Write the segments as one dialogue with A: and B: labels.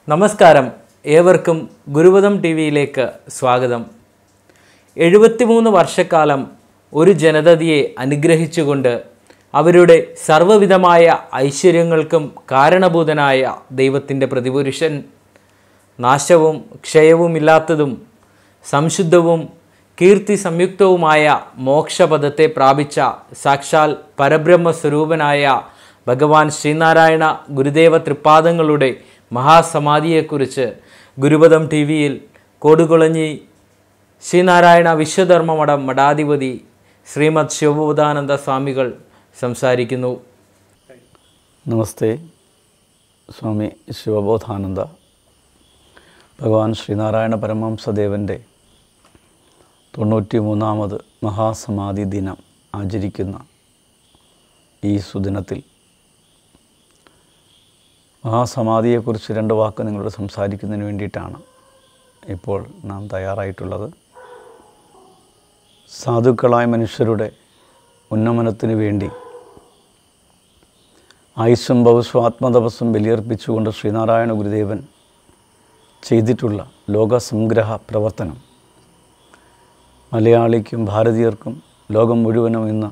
A: നമസ്കാരം ഏവർക്കും ഗുരുപദം ടി വിയിലേക്ക് സ്വാഗതം എഴുപത്തിമൂന്ന് വർഷക്കാലം ഒരു ജനതയെ അനുഗ്രഹിച്ചുകൊണ്ട് അവരുടെ സർവ്വവിധമായ ഐശ്വര്യങ്ങൾക്കും കാരണഭൂതനായ ദൈവത്തിൻ്റെ പ്രതിപുരുഷൻ നാശവും ക്ഷയവുമില്ലാത്തതും സംശുദ്ധവും കീർത്തി സംയുക്തവുമായ മോക്ഷപദത്തെ പ്രാപിച്ച സാക്ഷാൽ പരബ്രഹ്മ സ്വരൂപനായ ഭഗവാൻ ശ്രീനാരായണ ഗുരുദേവ തൃപ്പാദങ്ങളുടെ മഹാസമാധിയെക്കുറിച്ച് ഗുരുപദം ടി വിയിൽ കോടുകുളഞ്ഞി ശ്രീനാരായണ വിശ്വധർമ്മമഠം മഠാധിപതി ശ്രീമദ് ശിവബോധാനന്ദ സ്വാമികൾ സംസാരിക്കുന്നു
B: നമസ്തേ സ്വാമി ശിവബോധാനന്ദ ഭഗവാൻ ശ്രീനാരായണ പരമഹംസദേവൻ്റെ തൊണ്ണൂറ്റി മൂന്നാമത് മഹാസമാധി ദിനം ആചരിക്കുന്ന ഈ സുദിനത്തിൽ മഹാസമാധിയെക്കുറിച്ച് രണ്ട് വാക്ക് നിങ്ങളോട് സംസാരിക്കുന്നതിന് വേണ്ടിയിട്ടാണ് ഇപ്പോൾ നാം തയ്യാറായിട്ടുള്ളത് സാധുക്കളായ മനുഷ്യരുടെ ഉന്നമനത്തിനു വേണ്ടി ആയുസ്സും ഭവസ്വം ആത്മതപസ്സും ബലിയർപ്പിച്ചുകൊണ്ട് ശ്രീനാരായണ ഗുരുദേവൻ ചെയ്തിട്ടുള്ള ലോകസംഗ്രഹ പ്രവർത്തനം മലയാളിക്കും ഭാരതീയർക്കും ലോകം മുഴുവനും ഇന്ന്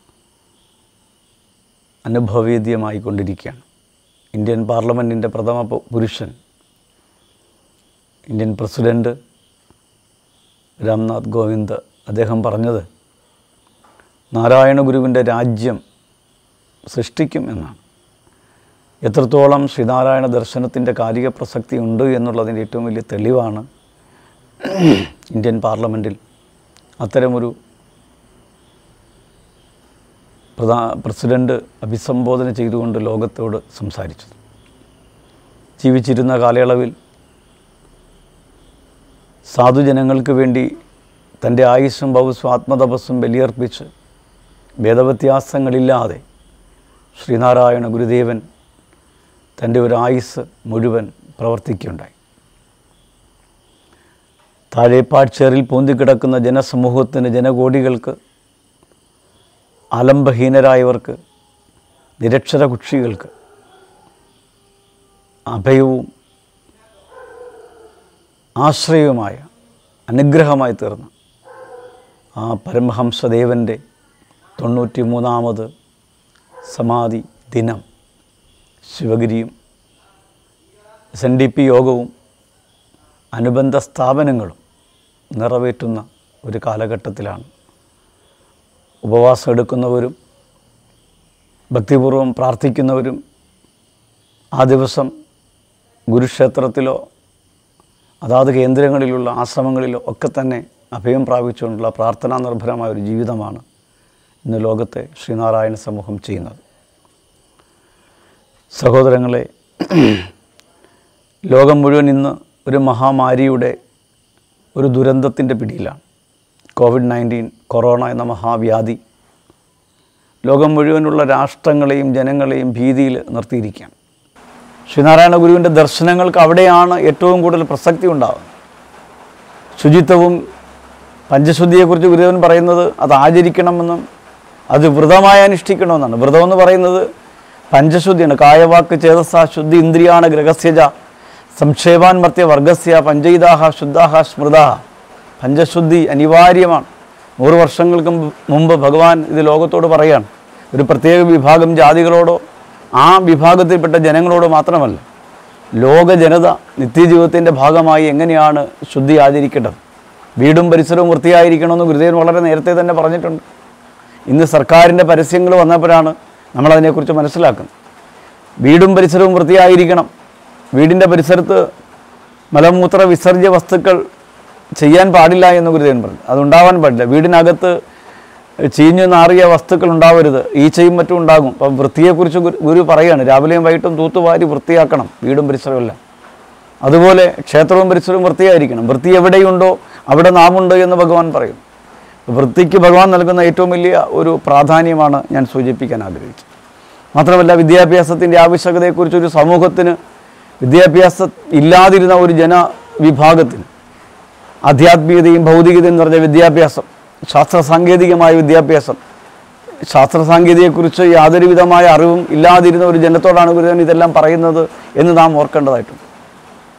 B: അനുഭവവേദ്യമായിക്കൊണ്ടിരിക്കുകയാണ് ഇന്ത്യൻ പാർലമെൻറ്റിൻ്റെ പ്രഥമ പു- പുരുഷൻ ഇന്ത്യൻ പ്രസിഡൻറ്റ് രാംനാഥ് കോവിന്ദ് അദ്ദേഹം പറഞ്ഞത് നാരായണ ഗുരുവിൻ്റെ രാജ്യം സൃഷ്ടിക്കും എന്നാണ് എത്രത്തോളം ശ്രീനാരായണ ദർശനത്തിൻ്റെ കാലിക പ്രസക്തി ഉണ്ട് എന്നുള്ളതിൻ്റെ ഏറ്റവും വലിയ തെളിവാണ് ഇന്ത്യൻ പാർലമെൻറ്റിൽ അത്തരമൊരു പ്രധാ പ്രസിഡൻ്റ് അഭിസംബോധന ചെയ്തുകൊണ്ട് ലോകത്തോട് സംസാരിച്ചത് ജീവിച്ചിരുന്ന കാലയളവിൽ സാധുജനങ്ങൾക്ക് വേണ്ടി തൻ്റെ ആയുസ്സും ഭവസ്സും ആത്മതപസ്സും ബലിയർപ്പിച്ച് ഭേദവ്യത്യാസങ്ങളില്ലാതെ ശ്രീനാരായണ ഗുരുദേവൻ തൻ്റെ ഒരു ആയുസ് മുഴുവൻ പ്രവർത്തിക്കുകയുണ്ടായി താഴേപ്പാഴ്ചേറിൽ പൂന്തിക്കിടക്കുന്ന ജനസമൂഹത്തിന് ജനകോടികൾക്ക് ആലംബഹീനരായവർക്ക് നിരക്ഷര കുക്ഷികൾക്ക് അഭയവും ആശ്രയവുമായ അനുഗ്രഹമായി തീർന്ന ആ പരമഹംസദേവൻ്റെ തൊണ്ണൂറ്റി മൂന്നാമത് സമാധി ദിനം ശിവഗിരിയും എസ് എൻ ഡി പി യോഗവും അനുബന്ധ സ്ഥാപനങ്ങളും നിറവേറ്റുന്ന ഒരു കാലഘട്ടത്തിലാണ് ഉപവാസം എടുക്കുന്നവരും ഭക്തിപൂർവം പ്രാർത്ഥിക്കുന്നവരും ആ ദിവസം ഗുരുക്ഷേത്രത്തിലോ അതാത് കേന്ദ്രങ്ങളിലുള്ള ആശ്രമങ്ങളിലോ ഒക്കെ തന്നെ അഭയം പ്രാപിച്ചുകൊണ്ടുള്ള പ്രാർത്ഥനാ നിർഭരമായ ഒരു ജീവിതമാണ് ഇന്ന് ലോകത്തെ ശ്രീനാരായണ സമൂഹം ചെയ്യുന്നത് സഹോദരങ്ങളെ ലോകം മുഴുവൻ ഇന്ന് ഒരു മഹാമാരിയുടെ ഒരു ദുരന്തത്തിൻ്റെ പിടിയിലാണ് കോവിഡ് നയൻറ്റീൻ കൊറോണ എന്ന മഹാവ്യാധി ലോകം മുഴുവനുള്ള രാഷ്ട്രങ്ങളെയും ജനങ്ങളെയും ഭീതിയിൽ നിർത്തിയിരിക്കുകയാണ് ശ്രീനാരായണ ഗുരുവിൻ്റെ ദർശനങ്ങൾക്ക് അവിടെയാണ് ഏറ്റവും കൂടുതൽ പ്രസക്തി ഉണ്ടാകുന്നത് ശുചിത്വവും പഞ്ചശുദ്ധിയെക്കുറിച്ച് ഗുരുദേവൻ പറയുന്നത് അത് ആചരിക്കണമെന്നും അത് വ്രതമായി അനുഷ്ഠിക്കണമെന്നാണ് വ്രതം എന്ന് പറയുന്നത് പഞ്ചശുദ്ധിയാണ് കായവാക്ക് ചേതസ ശുദ്ധി ഇന്ദ്രിയാണ് ഗ്രഹസ്യജ സംക്ഷേപാൻ മർത്യ വർഗസ്യ പഞ്ചൈതാഹ ശുദ്ധാഹ സ്മൃതാഹ പഞ്ചശുദ്ധി അനിവാര്യമാണ് നൂറ് വർഷങ്ങൾക്ക് മുമ്പ് മുമ്പ് ഭഗവാൻ ഇത് ലോകത്തോട് പറയാണ് ഒരു പ്രത്യേക വിഭാഗം ജാതികളോടോ ആ വിഭാഗത്തിൽപ്പെട്ട ജനങ്ങളോട് മാത്രമല്ല ലോക ജനത നിത്യജീവിതത്തിൻ്റെ ഭാഗമായി എങ്ങനെയാണ് ശുദ്ധി ആചരിക്കേണ്ടത് വീടും പരിസരവും വൃത്തിയായിരിക്കണമെന്ന് ഗുരുദേവൻ വളരെ നേരത്തെ തന്നെ പറഞ്ഞിട്ടുണ്ട് ഇന്ന് സർക്കാരിൻ്റെ പരസ്യങ്ങൾ വന്നപ്പോഴാണ് നമ്മളതിനെക്കുറിച്ച് മനസ്സിലാക്കുന്നത് വീടും പരിസരവും വൃത്തിയായിരിക്കണം വീടിൻ്റെ പരിസരത്ത് മലമൂത്ര വിസർജ്യ വസ്തുക്കൾ ചെയ്യാൻ പാടില്ല എന്ന് ഗുരുദേവൻ പറഞ്ഞു അതുണ്ടാവാൻ പാടില്ല വീടിനകത്ത് ചീഞ്ഞു നാറിയ വസ്തുക്കൾ ഉണ്ടാവരുത് ഈച്ചയും മറ്റും ഉണ്ടാകും അപ്പം വൃത്തിയെക്കുറിച്ച് ഗുരു ഗുരു പറയുകയാണ് രാവിലെയും വൈകിട്ടും തൂത്തുവാരി വൃത്തിയാക്കണം വീടും പരിസരവും എല്ലാം അതുപോലെ ക്ഷേത്രവും പരിസരവും വൃത്തിയായിരിക്കണം വൃത്തി എവിടെയുണ്ടോ അവിടെ നാമുണ്ട് എന്ന് ഭഗവാൻ പറയും വൃത്തിക്ക് ഭഗവാൻ നൽകുന്ന ഏറ്റവും വലിയ ഒരു പ്രാധാന്യമാണ് ഞാൻ സൂചിപ്പിക്കാൻ ആഗ്രഹിച്ചത് മാത്രമല്ല വിദ്യാഭ്യാസത്തിൻ്റെ ആവശ്യകതയെക്കുറിച്ച് ഒരു സമൂഹത്തിന് വിദ്യാഭ്യാസം ഇല്ലാതിരുന്ന ഒരു ജനവിഭാഗത്തിന് ആധ്യാത്മികതയും ഭൗതികതയും നിറഞ്ഞ വിദ്യാഭ്യാസം ശാസ്ത്ര സാങ്കേതികമായ വിദ്യാഭ്യാസം ശാസ്ത്ര സാങ്കേതികയെക്കുറിച്ച് യാതൊരു വിധമായ അറിവും ഇല്ലാതിരുന്ന ഒരു ജനത്തോടാണ് ഗുരുദേവൻ ഇതെല്ലാം പറയുന്നത് എന്ന് നാം ഓർക്കേണ്ടതായിട്ടുണ്ട്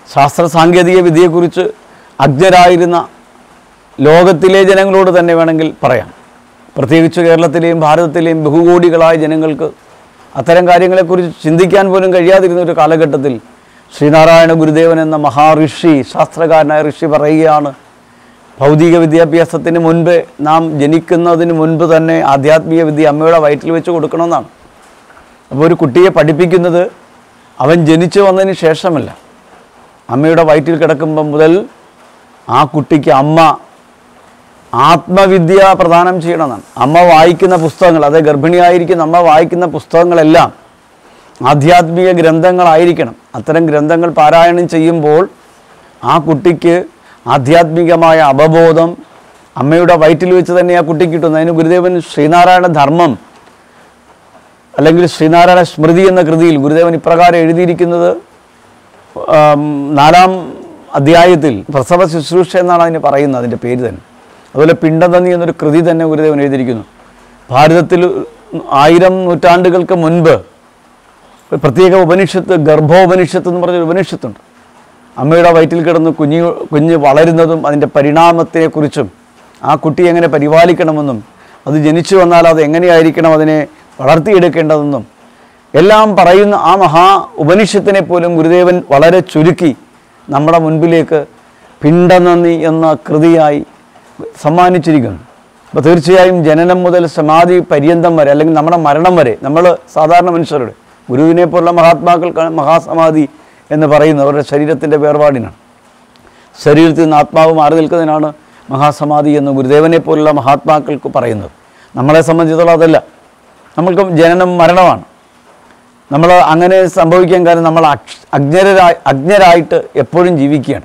B: ശാസ്ത്ര സാങ്കേതിക വിദ്യയെക്കുറിച്ച് അജ്ഞരായിരുന്ന ലോകത്തിലെ ജനങ്ങളോട് തന്നെ വേണമെങ്കിൽ പറയാം പ്രത്യേകിച്ച് കേരളത്തിലെയും ഭാരതത്തിലെയും ബഹുകോടികളായ ജനങ്ങൾക്ക് അത്തരം കാര്യങ്ങളെക്കുറിച്ച് ചിന്തിക്കാൻ പോലും കഴിയാതിരുന്ന ഒരു കാലഘട്ടത്തിൽ ശ്രീനാരായണ ഗുരുദേവൻ എന്ന മഹാഋഷി ശാസ്ത്രകാരനായ ഋഷി പറയുകയാണ് ഭൗതിക വിദ്യാഭ്യാസത്തിന് മുൻപ് നാം ജനിക്കുന്നതിന് മുൻപ് തന്നെ ആധ്യാത്മിക വിദ്യ അമ്മയുടെ വയറ്റിൽ വെച്ച് കൊടുക്കണമെന്നാണ് അപ്പോൾ ഒരു കുട്ടിയെ പഠിപ്പിക്കുന്നത് അവൻ ജനിച്ചു വന്നതിന് ശേഷമല്ല അമ്മയുടെ വയറ്റിൽ കിടക്കുമ്പം മുതൽ ആ കുട്ടിക്ക് അമ്മ ആത്മവിദ്യ പ്രദാനം ചെയ്യണമെന്നാണ് അമ്മ വായിക്കുന്ന പുസ്തകങ്ങൾ അതായത് ഗർഭിണിയായിരിക്കുന്ന അമ്മ വായിക്കുന്ന പുസ്തകങ്ങളെല്ലാം ആധ്യാത്മിക ഗ്രന്ഥങ്ങളായിരിക്കണം അത്തരം ഗ്രന്ഥങ്ങൾ പാരായണം ചെയ്യുമ്പോൾ ആ കുട്ടിക്ക് ആധ്യാത്മികമായ അവബോധം അമ്മയുടെ വയറ്റിൽ വെച്ച് തന്നെ ആ കുട്ടിക്ക് കിട്ടുന്നു അതിന് ഗുരുദേവൻ ശ്രീനാരായണ ധർമ്മം അല്ലെങ്കിൽ ശ്രീനാരായണ സ്മൃതി എന്ന കൃതിയിൽ ഗുരുദേവൻ ഇപ്രകാരം എഴുതിയിരിക്കുന്നത് ആം, നാലാം അധ്യായത്തിൽ പ്രസവ ശുശ്രൂഷ എന്നാണ് അതിന് പറയുന്നത് അതിൻ്റെ പേര് തന്നെ അതുപോലെ പിണ്ടനന്ദി എന്നൊരു കൃതി തന്നെ ഗുരുദേവൻ എഴുതിയിരിക്കുന്നു ഭാരതത്തിൽ ആയിരം നൂറ്റാണ്ടുകൾക്ക് മുൻപ് ഒരു പ്രത്യേക ഉപനിഷത്ത് ഗർഭോപനിഷത്ത് എന്ന് പറഞ്ഞൊരു ഉപനിഷത്തുണ്ട് അമ്മയുടെ വയറ്റിൽ കിടന്ന് കുഞ്ഞ് കുഞ്ഞ് വളരുന്നതും അതിൻ്റെ പരിണാമത്തെക്കുറിച്ചും ആ കുട്ടി എങ്ങനെ പരിപാലിക്കണമെന്നും അത് ജനിച്ചു വന്നാൽ അത് എങ്ങനെയായിരിക്കണം അതിനെ വളർത്തിയെടുക്കേണ്ടതെന്നും എല്ലാം പറയുന്ന ആ മഹാ ഉപനിഷത്തിനെ പോലും ഗുരുദേവൻ വളരെ ചുരുക്കി നമ്മുടെ മുൻപിലേക്ക് പിണ്ടനന്ദി എന്ന കൃതിയായി സമ്മാനിച്ചിരിക്കുന്നു അപ്പോൾ തീർച്ചയായും ജനനം മുതൽ സമാധി പര്യന്തം വരെ അല്ലെങ്കിൽ നമ്മുടെ മരണം വരെ നമ്മൾ സാധാരണ മനുഷ്യരുടെ ഗുരുവിനെ പോലുള്ള മഹാത്മാക്കൾക്കാണ് മഹാസമാധി എന്ന് പറയുന്നത് അവരുടെ ശരീരത്തിൻ്റെ വേർപാടിനാണ് ശരീരത്തിൽ നിന്ന് ആത്മാവ് മാറി നിൽക്കുന്നതിനാണ് മഹാസമാധി എന്ന് ഗുരുദേവനെ പോലുള്ള മഹാത്മാക്കൾക്ക് പറയുന്നത് നമ്മളെ സംബന്ധിച്ചിടത്തോളം അതല്ല നമ്മൾക്ക് ജനനം മരണമാണ് നമ്മൾ അങ്ങനെ സംഭവിക്കാൻ കാരണം നമ്മൾ അക്ഷ- അജ്ഞരായി അജ്ഞരായിട്ട് എപ്പോഴും ജീവിക്കുകയാണ്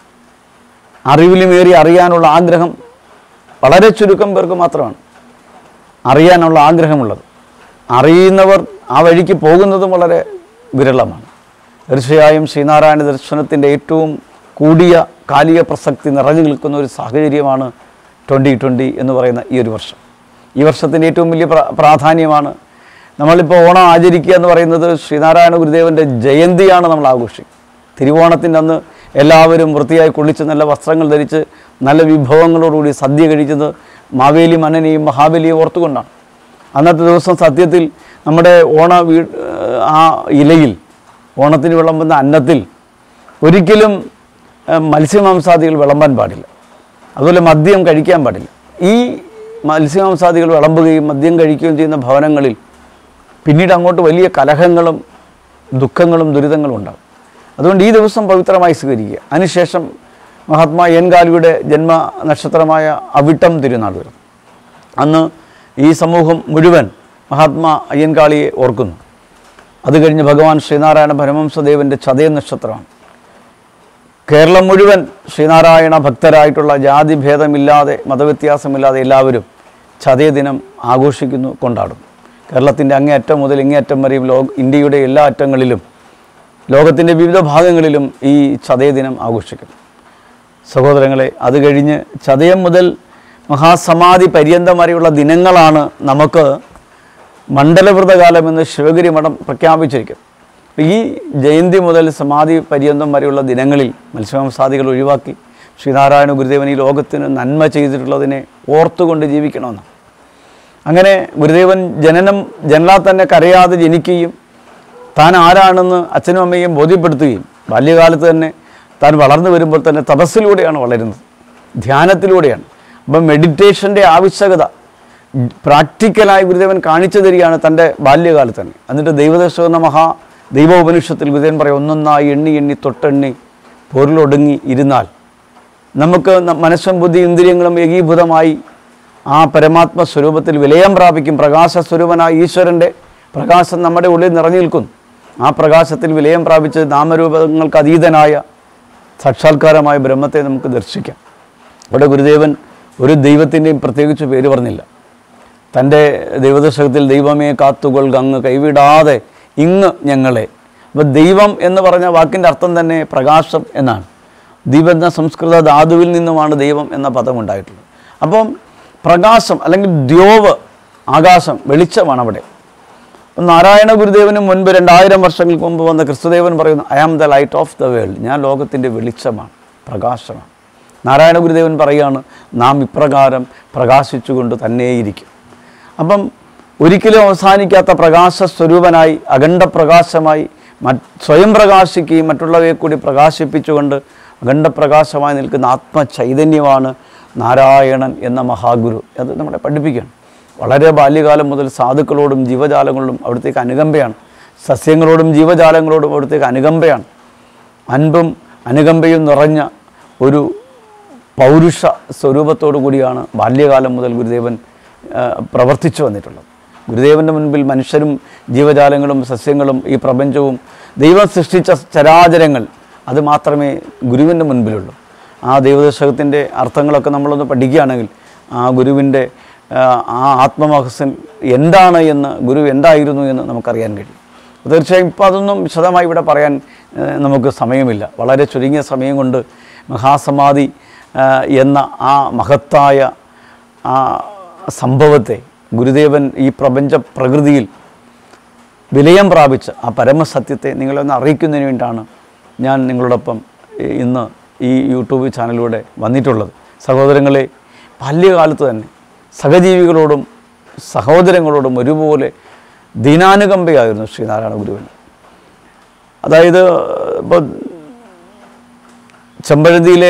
B: അറിവിലുമേറി അറിയാനുള്ള ആഗ്രഹം വളരെ ചുരുക്കം പേർക്ക് മാത്രമാണ് അറിയാനുള്ള ആഗ്രഹമുള്ളത് അറിയുന്നവർ ആ വഴിക്ക് പോകുന്നതും വളരെ വിരളമാണ് തീർച്ചയായും ശ്രീനാരായണ ദർശനത്തിൻ്റെ ഏറ്റവും കൂടിയ കാലിക പ്രസക്തി നിറഞ്ഞു നിൽക്കുന്ന ഒരു സാഹചര്യമാണ് ട്വൻ്റി ട്വൻ്റി എന്ന് പറയുന്ന ഈ ഒരു വർഷം ഈ വർഷത്തിൻ്റെ ഏറ്റവും വലിയ പ്ര- പ്രാധാന്യമാണ് നമ്മളിപ്പോൾ ഓണം ആചരിക്കുക എന്ന് പറയുന്നത് ശ്രീനാരായണ ഗുരുദേവൻ്റെ ജയന്തിയാണ് നമ്മൾ ആഘോഷിക്കുക തിരുവോണത്തിൻ്റെ അന്ന് എല്ലാവരും വൃത്തിയായി കുളിച്ച് നല്ല വസ്ത്രങ്ങൾ ധരിച്ച് നല്ല വിഭവങ്ങളോടുകൂടി സദ്യ കഴിച്ചത് മാവേലി മന്നനെയും മഹാബലിയും ഓർത്തുകൊണ്ടാണ് അന്നത്തെ ദിവസം സത്യത്തിൽ നമ്മുടെ ഓണ വീ ആ ഇലയിൽ ഓണത്തിന് വിളമ്പുന്ന അന്നത്തിൽ ഒരിക്കലും ഏഹ്, മത്സ്യമാംസാദികൾ വിളമ്പാൻ പാടില്ല അതുപോലെ മദ്യം കഴിക്കാൻ പാടില്ല ഈ മത്സ്യമാംസാദികൾ വിളമ്പുകയും മദ്യം കഴിക്കുകയും ചെയ്യുന്ന ഭവനങ്ങളിൽ പിന്നീട് അങ്ങോട്ട് വലിയ കലഹങ്ങളും ദുഃഖങ്ങളും ദുരിതങ്ങളും ഉണ്ടാകും അതുകൊണ്ട് ഈ ദിവസം പവിത്രമായി സ്വീകരിക്കുക അതിനുശേഷം മഹാത്മാ എൻകാലിയുടെ ജന്മ നക്ഷത്രമായ അവിട്ടം തിരുനാൾ വരും അന്ന് ഈ സമൂഹം മുഴുവൻ മഹാത്മാ അയ്യൻകാളിയെ ഓർക്കുന്നു അത് കഴിഞ്ഞ് ഭഗവാൻ ശ്രീനാരായണ പരമംസദേവൻ്റെ ചതയ നക്ഷത്രമാണ് കേരളം മുഴുവൻ ശ്രീനാരായണ ഭക്തരായിട്ടുള്ള ജാതിഭേദമില്ലാതെ മതവ്യത്യാസമില്ലാതെ എല്ലാവരും ചതയ ദിനം ആഘോഷിക്കുന്നു കൊണ്ടാടും കേരളത്തിൻ്റെ അങ്ങേയറ്റം മുതൽ ഇങ്ങേയറ്റം വരെയും ലോക ഇന്ത്യയുടെ എല്ലാ അറ്റങ്ങളിലും ലോകത്തിൻ്റെ വിവിധ ഭാഗങ്ങളിലും ഈ ചതയ ദിനം ആഘോഷിക്കുന്നു സഹോദരങ്ങളെ അത് കഴിഞ്ഞ് ചതയം മുതൽ മഹാസമാധി പര്യന്തം വരെയുള്ള ദിനങ്ങളാണ് നമുക്ക് മണ്ഡലവ്രതകാലം എന്ന് ശിവഗിരി മഠം പ്രഖ്യാപിച്ചിരിക്കും ഈ ജയന്തി മുതൽ സമാധി പര്യന്തം വരെയുള്ള ദിനങ്ങളിൽ മത്സ്യമാംസാദികൾ ഒഴിവാക്കി ശ്രീനാരായണ ഗുരുദേവൻ ഈ ലോകത്തിന് നന്മ ചെയ്തിട്ടുള്ളതിനെ ഓർത്തുകൊണ്ട് ജീവിക്കണമെന്ന് അങ്ങനെ ഗുരുദേവൻ ജനനം ജനലാൽ തന്നെ കരയാതെ ജനിക്കുകയും താൻ ആരാണെന്ന് അച്ഛനും അമ്മയും ബോധ്യപ്പെടുത്തുകയും ബാല്യകാലത്ത് തന്നെ താൻ വളർന്നു വരുമ്പോൾ തന്നെ തപസ്സിലൂടെയാണ് വളരുന്നത് ധ്യാനത്തിലൂടെയാണ് അപ്പം മെഡിറ്റേഷൻ്റെ ആവശ്യകത പ്രാക്ടിക്കലായി ഗുരുദേവൻ കാണിച്ചു തരികയാണ് തൻ്റെ ബാല്യകാലത്ത് തന്നെ എന്നിട്ട് ദൈവദർശനം എന്ന മഹാ ദൈവോപനിഷത്തിൽ ഗുരുദേവൻ പറയും ഒന്നൊന്നായി എണ്ണി എണ്ണി തൊട്ടെണ്ണി പൊരുളൊടുങ്ങി ഇരുന്നാൽ നമുക്ക് ന- മനസ്സും ബുദ്ധി ഇന്ദ്രിയങ്ങളും ഏകീഭൂതമായി ആ പരമാത്മ സ്വരൂപത്തിൽ വിലയം പ്രാപിക്കും പ്രകാശ സ്വരൂപനായ ഈശ്വരൻ്റെ പ്രകാശം നമ്മുടെ ഉള്ളിൽ നിറഞ്ഞു നിൽക്കുന്നു ആ പ്രകാശത്തിൽ വിലയം പ്രാപിച്ച് നാമരൂപങ്ങൾക്ക് അതീതനായ സാക്ഷാത്കാരമായ ബ്രഹ്മത്തെ നമുക്ക് ദർശിക്കാം ഇവിടെ ഗുരുദേവൻ ഒരു ദൈവത്തിൻ്റെയും പ്രത്യേകിച്ച് പേര് പറഞ്ഞില്ല തൻ്റെ ദൈവദശകത്തിൽ ദൈവമേ കാത്തുകൊള്ളുക അങ്ങ് കൈവിടാതെ ഇങ്ങ് ഞങ്ങളെ അപ്പോൾ ദൈവം എന്ന് പറഞ്ഞ വാക്കിൻ്റെ അർത്ഥം തന്നെ പ്രകാശം എന്നാണ് ദീപ എന്ന സംസ്കൃത ധാതുവിൽ നിന്നുമാണ് ദൈവം എന്ന പദം ഉണ്ടായിട്ടുള്ളത് അപ്പം പ്രകാശം അല്ലെങ്കിൽ ദ്യോവ് ആകാശം വെളിച്ചമാണ് അവിടെ നാരായണ ഗുരുദേവന് മുൻപ് രണ്ടായിരം വർഷങ്ങൾക്ക് മുമ്പ് വന്ന ക്രിസ്തുദേവൻ പറയുന്നു I am the light of the world ഞാൻ ലോകത്തിൻ്റെ വെളിച്ചമാണ് പ്രകാശമാണ് നാരായണ ഗുരുദേവൻ പറയുകയാണ് നാം ഇപ്രകാരം പ്രകാശിച്ചുകൊണ്ട് തന്നെയിരിക്കും അപ്പം ഒരിക്കലും അവസാനിക്കാത്ത പ്രകാശ സ്വരൂപനായി അഖണ്ഡ പ്രകാശമായി മറ്റ് സ്വയം പ്രകാശിക്കുകയും മറ്റുള്ളവയെ കൂടി പ്രകാശിപ്പിച്ചുകൊണ്ട് അഖണ്ഡ പ്രകാശമായി നിൽക്കുന്ന ആത്മചൈതന്യമാണ് നാരായണൻ എന്ന മഹാഗുരു അത് നമ്മളെ പഠിപ്പിക്കുകയാണ് വളരെ ബാല്യകാലം മുതൽ സാധുക്കളോടും ജീവജാലങ്ങളോടും അവിടത്തേക്ക് അനുകമ്പയാണ് സസ്യങ്ങളോടും ജീവജാലങ്ങളോടും അവിടത്തേക്ക് അനുകമ്പയാണ് അൻപും അനുകമ്പയും നിറഞ്ഞ ഒരു പൗരുഷ സ്വരൂപത്തോടു കൂടിയാണ് ബാല്യകാലം മുതൽ ഗുരുദേവൻ ആ, പ്രവർത്തിച്ചു വന്നിട്ടുള്ളത് ഗുരുദേവൻ്റെ മുൻപിൽ മനുഷ്യരും ജീവജാലങ്ങളും സസ്യങ്ങളും ഈ പ്രപഞ്ചവും ദൈവം സൃഷ്ടിച്ച ചരാചരങ്ങൾ അത് മാത്രമേ ഗുരുവിൻ്റെ മുൻപിലുള്ളൂ ആ ദൈവദശകത്തിൻ്റെ അർത്ഥങ്ങളൊക്കെ നമ്മളൊന്ന് പഠിക്കുകയാണെങ്കിൽ ആ ഗുരുവിൻ്റെ ആ, ആ ആത്മമഹസ്യൻ എന്താണ് എന്ന് ഗുരു എന്തായിരുന്നു എന്ന് നമുക്കറിയാൻ കഴിയും തീർച്ചയായും ഇപ്പോൾ അതൊന്നും വിശദമായി ഇവിടെ പറയാൻ ഏഹ്, നമുക്ക് സമയമില്ല വളരെ ചുരുങ്ങിയ സമയം കൊണ്ട് മഹാസമാധി ഏഹ്, എന്ന ആ മഹത്തായ ആ സംഭവത്തെ ഗുരുദേവൻ ഈ പ്രപഞ്ച പ്രകൃതിയിൽ വിലയം പ്രാപിച്ച ആ പരമസത്യത്തെ നിങ്ങളെ ഒന്ന് അറിയിക്കുന്നതിന് വേണ്ടിയിട്ടാണ് ഞാൻ നിങ്ങളോടൊപ്പം ഇ- ഇന്ന് ഈ യൂട്യൂബ് ചാനലിലൂടെ വന്നിട്ടുള്ളത് സഹോദരങ്ങളെ ബാല്യകാലത്ത് തന്നെ സഹജീവികളോടും സഹോദരങ്ങളോടും ഒരുപോലെ ദീനാനുകമ്പയായിരുന്നു ശ്രീനാരായണ ഗുരുവിന് അതായത് ഇപ്പോൾ ചെമ്പഴന്തിയിലെ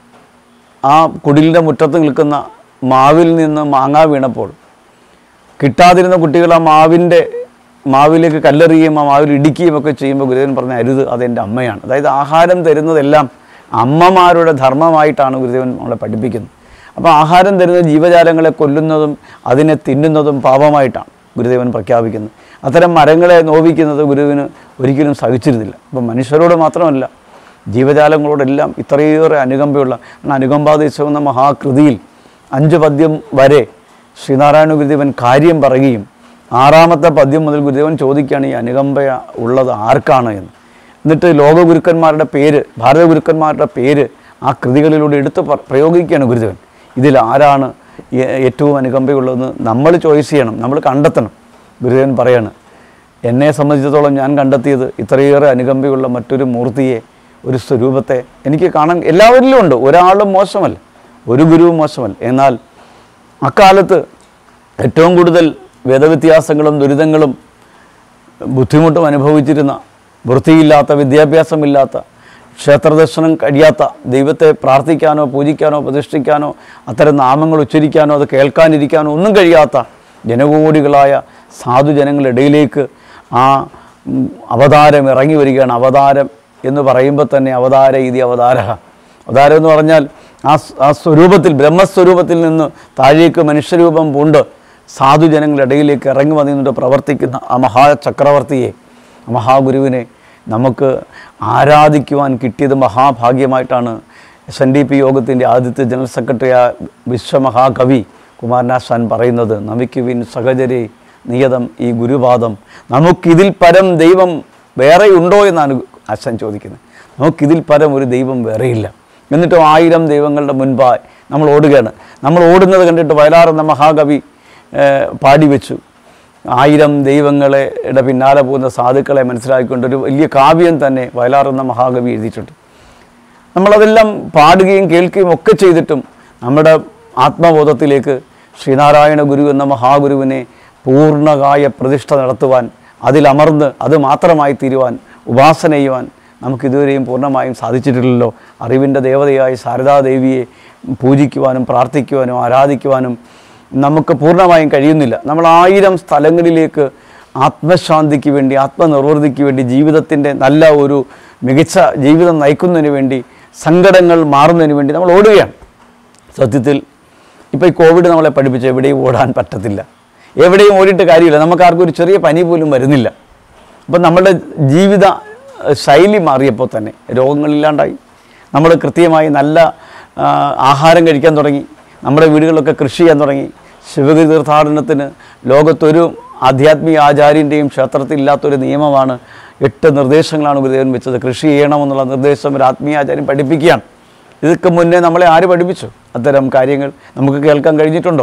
B: ആ കുടിലിൻ്റെ മുറ്റത്ത് നിൽക്കുന്ന മാവിൽ നിന്ന് മാങ്ങ വീണപ്പോൾ കിട്ടാതിരുന്ന കുട്ടികൾ ആ മാവിൻ്റെ മാവിലേക്ക് കല്ലെറിയുകയും ആ മാവിൽ ഇടിക്കുകയും ഒക്കെ ചെയ്യുമ്പോൾ ഗുരുദേവൻ പറഞ്ഞ അരുത് അതെൻ്റെ അമ്മയാണ് അതായത് ആഹാരം തരുന്നതെല്ലാം അമ്മമാരുടെ ധർമ്മമായിട്ടാണ് ഗുരുദേവൻ നമ്മളെ പഠിപ്പിക്കുന്നത് അപ്പോൾ ആഹാരം തരുന്ന ജീവജാലങ്ങളെ കൊല്ലുന്നതും അതിനെ തിന്നുന്നതും പാപമായിട്ടാണ് ഗുരുദേവൻ പ്രഖ്യാപിക്കുന്നത് അത്തരം മരങ്ങളെ നോവിക്കുന്നത് ഗുരുവിന് ഒരിക്കലും സഹിച്ചിരുന്നില്ല അപ്പം മനുഷ്യരോട് മാത്രമല്ല ജീവജാലങ്ങളോടെല്ലാം ഇത്രയേറെ അനുകമ്പയുള്ള അനുകമ്പാദേശം എന്ന മഹാകൃതിയിൽ അഞ്ച് പദ്യം വരെ ശ്രീനാരായണ ഗുരുദേവൻ കാര്യം പറയുകയും ആറാമത്തെ പദ്യം മുതൽ ഗുരുദേവൻ ചോദിക്കുകയാണ് ഈ അനുകമ്പ ഉള്ളത് ആർക്കാണ് എന്ന് എന്നിട്ട് ലോക ഗുരുക്കന്മാരുടെ പേര് ഭാരത ഗുരുക്കന്മാരുടെ പേര് ആ കൃതികളിലൂടെ എടുത്ത് പ- പ്രയോഗിക്കുകയാണ് ഗുരുദേവൻ ഇതിൽ ആരാണ് ഏ- ഏറ്റവും അനുകമ്പയുള്ളതെന്ന് നമ്മൾ ചോയ്സ് ചെയ്യണം നമ്മൾ കണ്ടെത്തണം ഗുരുദേവൻ പറയാണ് എന്നെ സംബന്ധിച്ചിടത്തോളം ഞാൻ കണ്ടെത്തിയത് ഇത്രയേറെ അനുകമ്പയുള്ള മറ്റൊരു മൂർത്തിയെ ഒരു സ്വരൂപത്തെ എനിക്ക് കാണാൻ എല്ലാവരിലും ഉണ്ട് ഒരാളും മോശമല്ല ഒരു ഗുരുവും മോശമല്ല എന്നാൽ അക്കാലത്ത് ഏറ്റവും കൂടുതൽ വേദവ്യത്യാസങ്ങളും ദുരിതങ്ങളും ബുദ്ധിമുട്ടും അനുഭവിച്ചിരുന്ന വൃത്തിയില്ലാത്ത വിദ്യാഭ്യാസമില്ലാത്ത ക്ഷേത്രദർശനം കഴിയാത്ത ദൈവത്തെ പ്രാർത്ഥിക്കാനോ പൂജിക്കാനോ പ്രതിഷ്ഠിക്കാനോ അത്തരം നാമങ്ങൾ ഉച്ചരിക്കാനോ അത് കേൾക്കാനിരിക്കാനോ ഒന്നും കഴിയാത്ത ജനകോടികളായ സാധുജനങ്ങളിടയിലേക്ക് ആ ഉം, അവതാരം ഇറങ്ങി വരികയാണ് അവതാരം എന്ന് പറയുമ്പോൾ തന്നെ അവതാര ഇതി അവതാര അവതാരം എന്ന് പറഞ്ഞാൽ ആ സ്- ആ സ്വരൂപത്തിൽ ബ്രഹ്മസ്വരൂപത്തിൽ നിന്ന് താഴേക്ക് മനുഷ്യരൂപം പൂണ്ട് സാധുജനങ്ങളിടയിലേക്ക് ഇറങ്ങി വന്നിട്ട് പ്രവർത്തിക്കുന്ന ആ മഹാചക്രവർത്തിയെ ആ മഹാഗുരുവിനെ നമുക്ക് ആരാധിക്കുവാൻ കിട്ടിയത് മഹാഭാഗ്യമായിട്ടാണ് എസ് എൻ ഡി പി യോഗത്തിൻ്റെ ആദ്യത്തെ ജനറൽ സെക്രട്ടറിയായ വിശ്വമഹാകവി കുമാരനാശാൻ പറയുന്നത് നമിക്കുവിൻ സഹചരെ നിയതം ഈ ഗുരുപാദം നമുക്കിതിൽ പരം ദൈവം വേറെ ഉണ്ടോ എന്നാണ് ആശാൻ ചോദിക്കുന്നത് നമുക്കിതിൽ പരം ഒരു ദൈവം വേറെയില്ല എന്നിട്ടും ആയിരം ദൈവങ്ങളുടെ മുൻപായി നമ്മൾ ഓടുകയാണ് നമ്മൾ ഓടുന്നത് കണ്ടിട്ട് വയലാർ എന്ന മഹാകവി ഏഹ്, പാടി വെച്ചു ആയിരം ദൈവങ്ങളെ ടെ പിന്നാലെ പോകുന്ന സാധുക്കളെ മനസ്സിലാക്കിക്കൊണ്ട് ഒരു വലിയ കാവ്യം തന്നെ വയലാർ എന്ന മഹാകവി എഴുതിയിട്ടുണ്ട് നമ്മളതെല്ലാം പാടുകയും കേൾക്കുകയും ഒക്കെ ചെയ്തിട്ടും നമ്മുടെ ആത്മബോധത്തിലേക്ക് ശ്രീനാരായണ ഗുരു എന്ന മഹാഗുരുവിനെ പൂർണ്ണകായ പ്രതിഷ്ഠ നടത്തുവാൻ അതിലമർന്ന് അത് മാത്രമായി തീരുവാൻ ഉപാസന ചെയ്യുവാൻ നമുക്ക് ഇതുവരെയും പൂർണ്ണമായും സാധിച്ചിട്ടില്ലല്ലോ അറിവിൻ്റെ ദേവതയായ ശാരദാദേവിയെ പൂജിക്കുവാനും പ്രാർത്ഥിക്കുവാനും ആരാധിക്കുവാനും നമുക്ക് പൂർണ്ണമായും കഴിയുന്നില്ല നമ്മൾ ആയിരം സ്ഥലങ്ങളിലേക്ക് ആത്മശാന്തിക്ക് വേണ്ടി ആത്മനിർവൃതിക്ക് വേണ്ടി ജീവിതത്തിൻ്റെ നല്ല ഒരു മികച്ച ജീവിതം നയിക്കുന്നതിന് വേണ്ടി സങ്കടങ്ങൾ മാറുന്നതിന് വേണ്ടി നമ്മൾ ഓടുകയാണ് സത്യത്തിൽ ഇപ്പോൾ ഈ കോവിഡ് നമ്മളെ പഠിപ്പിച്ച് എവിടെയും ഓടാൻ പറ്റത്തില്ല എവിടെയും ഓടിയിട്ട് കാര്യമില്ല നമുക്ക് ആർക്കും ഒരു ചെറിയ പനി പോലും വരുന്നില്ല അപ്പം നമ്മുടെ ജീവിത ഏഹ്, ശൈലി മാറിയപ്പോൾ തന്നെ രോഗങ്ങളില്ലാണ്ടായി നമ്മൾ കൃത്യമായി നല്ല ആ, ആഹാരം കഴിക്കാൻ തുടങ്ങി നമ്മുടെ വീടുകളിലൊക്കെ കൃഷി ചെയ്യാൻ തുടങ്ങി ശിവഗിരി തീർത്ഥാടനത്തിന് ലോകത്തൊരു ആധ്യാത്മിക ആചാര്യൻ്റെയും ക്ഷേത്രത്തിൽ ഇല്ലാത്തൊരു നിയമമാണ് എട്ട് നിർദ്ദേശങ്ങളാണ് ഗുരുദേവൻ വെച്ചത് കൃഷി ചെയ്യണമെന്നുള്ള നിർദ്ദേശം ഒരു ആത്മീയാചാര്യം പഠിപ്പിക്കുകയാണ് ഇതൊക്കെ മുന്നേ നമ്മളെ ആര് പഠിപ്പിച്ചു അത്തരം കാര്യങ്ങൾ നമുക്ക് കേൾക്കാൻ കഴിഞ്ഞിട്ടുണ്ടോ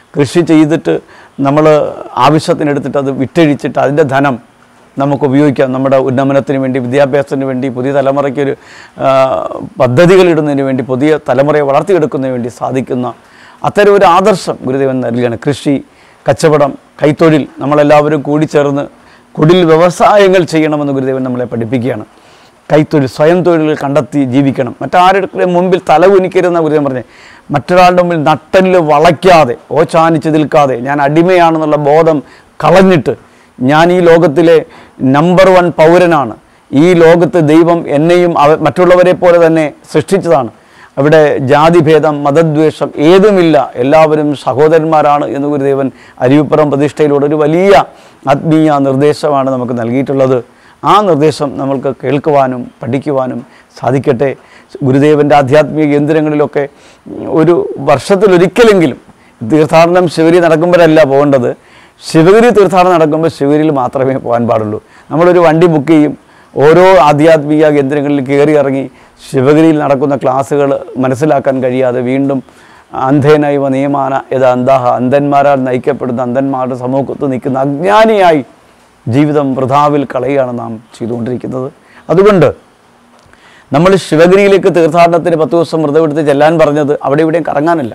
B: കൃഷി ചെയ്തിട്ട് നമ്മൾ ആവശ്യത്തിനെടുത്തിട്ട് അത് വിറ്റഴിച്ചിട്ട് അതിൻ്റെ ധനം നമുക്ക് ഉപയോഗിക്കാം നമ്മുടെ ഉന്നമനത്തിന് വേണ്ടി വിദ്യാഭ്യാസത്തിന് വേണ്ടി പുതിയ തലമുറയ്ക്കൊരു ആ, പദ്ധതികൾ ഇടുന്നതിന് വേണ്ടി പുതിയ തലമുറയെ വളർത്തിയെടുക്കുന്നതിന് വേണ്ടി സാധിക്കുന്ന അത്തരം ഒരു ആദർശം ഗുരുദേവൻ നൽകുകയാണ് കൃഷി കച്ചവടം കൈത്തൊഴിൽ നമ്മളെല്ലാവരും കൂടിച്ചേർന്ന് കുടിൽ വ്യവസായങ്ങൾ ചെയ്യണമെന്ന് ഗുരുദേവൻ നമ്മളെ പഠിപ്പിക്കുകയാണ് കൈത്തൊഴിൽ സ്വയം തൊഴിലുകൾ കണ്ടെത്തി ജീവിക്കണം മറ്റാരുടെ മുമ്പിൽ തല കുനിക്കരുതെന്ന ഗുരുദേവൻ പറഞ്ഞേ മറ്റൊരാളുടെ മുമ്പിൽ നട്ടലിൽ വളയ്ക്കാതെ ഓച്ചാനിച്ച് നിൽക്കാതെ ഞാൻ അടിമയാണെന്നുള്ള ബോധം കളഞ്ഞിട്ട് ഞാൻ ഈ ലോകത്തിലെ നമ്പർ വൺ പൗരനാണ് ഈ ലോകത്ത് ദൈവം എന്നെയും അവ മറ്റുള്ളവരെ പോലെ തന്നെ സൃഷ്ടിച്ചതാണ് അവിടെ ജാതിഭേദം മതദ്വേഷം ഏതുമില്ല എല്ലാവരും സഹോദരന്മാരാണ് എന്ന് ഗുരുദേവൻ അരിവിപ്പുറം പ്രതിഷ്ഠയിലൂടെ ഒരു വലിയ ആത്മീയ നിർദ്ദേശമാണ് നമുക്ക് നൽകിയിട്ടുള്ളത് ആ നിർദ്ദേശം നമ്മൾക്ക് കേൾക്കുവാനും പഠിക്കുവാനും സാധിക്കട്ടെ ഗുരുദേവൻ്റെ ആധ്യാത്മിക കേന്ദ്രങ്ങളിലൊക്കെ ഒരു വർഷത്തിലൊരിക്കലെങ്കിലും തീർത്ഥാടനം ശിവരി നടക്കുമ്പോഴല്ല പോകേണ്ടത് ശിവഗിരി തീർത്ഥാടനം നടക്കുമ്പോൾ ശിവഗിരിയിൽ മാത്രമേ പോകാൻ പാടുള്ളൂ നമ്മളൊരു വണ്ടി ബുക്ക് ചെയ്യും ഓരോ ആധ്യാത്മിക കേന്ദ്രങ്ങളിൽ കയറി ഇറങ്ങി ശിവഗിരിയിൽ നടക്കുന്ന ക്ലാസ്സുകൾ മനസ്സിലാക്കാൻ കഴിയാതെ വീണ്ടും അന്ധേനൈവ നിയമാന യഥ അന്താഹ അന്ധന്മാരാൽ നയിക്കപ്പെടുന്ന അന്ധന്മാരുടെ സമൂഹത്ത് നിൽക്കുന്ന അജ്ഞാനിയായി ജീവിതം വൃഥാവിൽ കളയുകയാണ് നാം ചെയ്തുകൊണ്ടിരിക്കുന്നത് അതുകൊണ്ട് നമ്മൾ ശിവഗിരിയിലേക്ക് തീർത്ഥാടനത്തിന് പത്ത് ദിവസം വ്രതമെടുത്ത് ചെല്ലാൻ പറഞ്ഞത് അവിടെ ഇവിടെയും കറങ്ങാനല്ല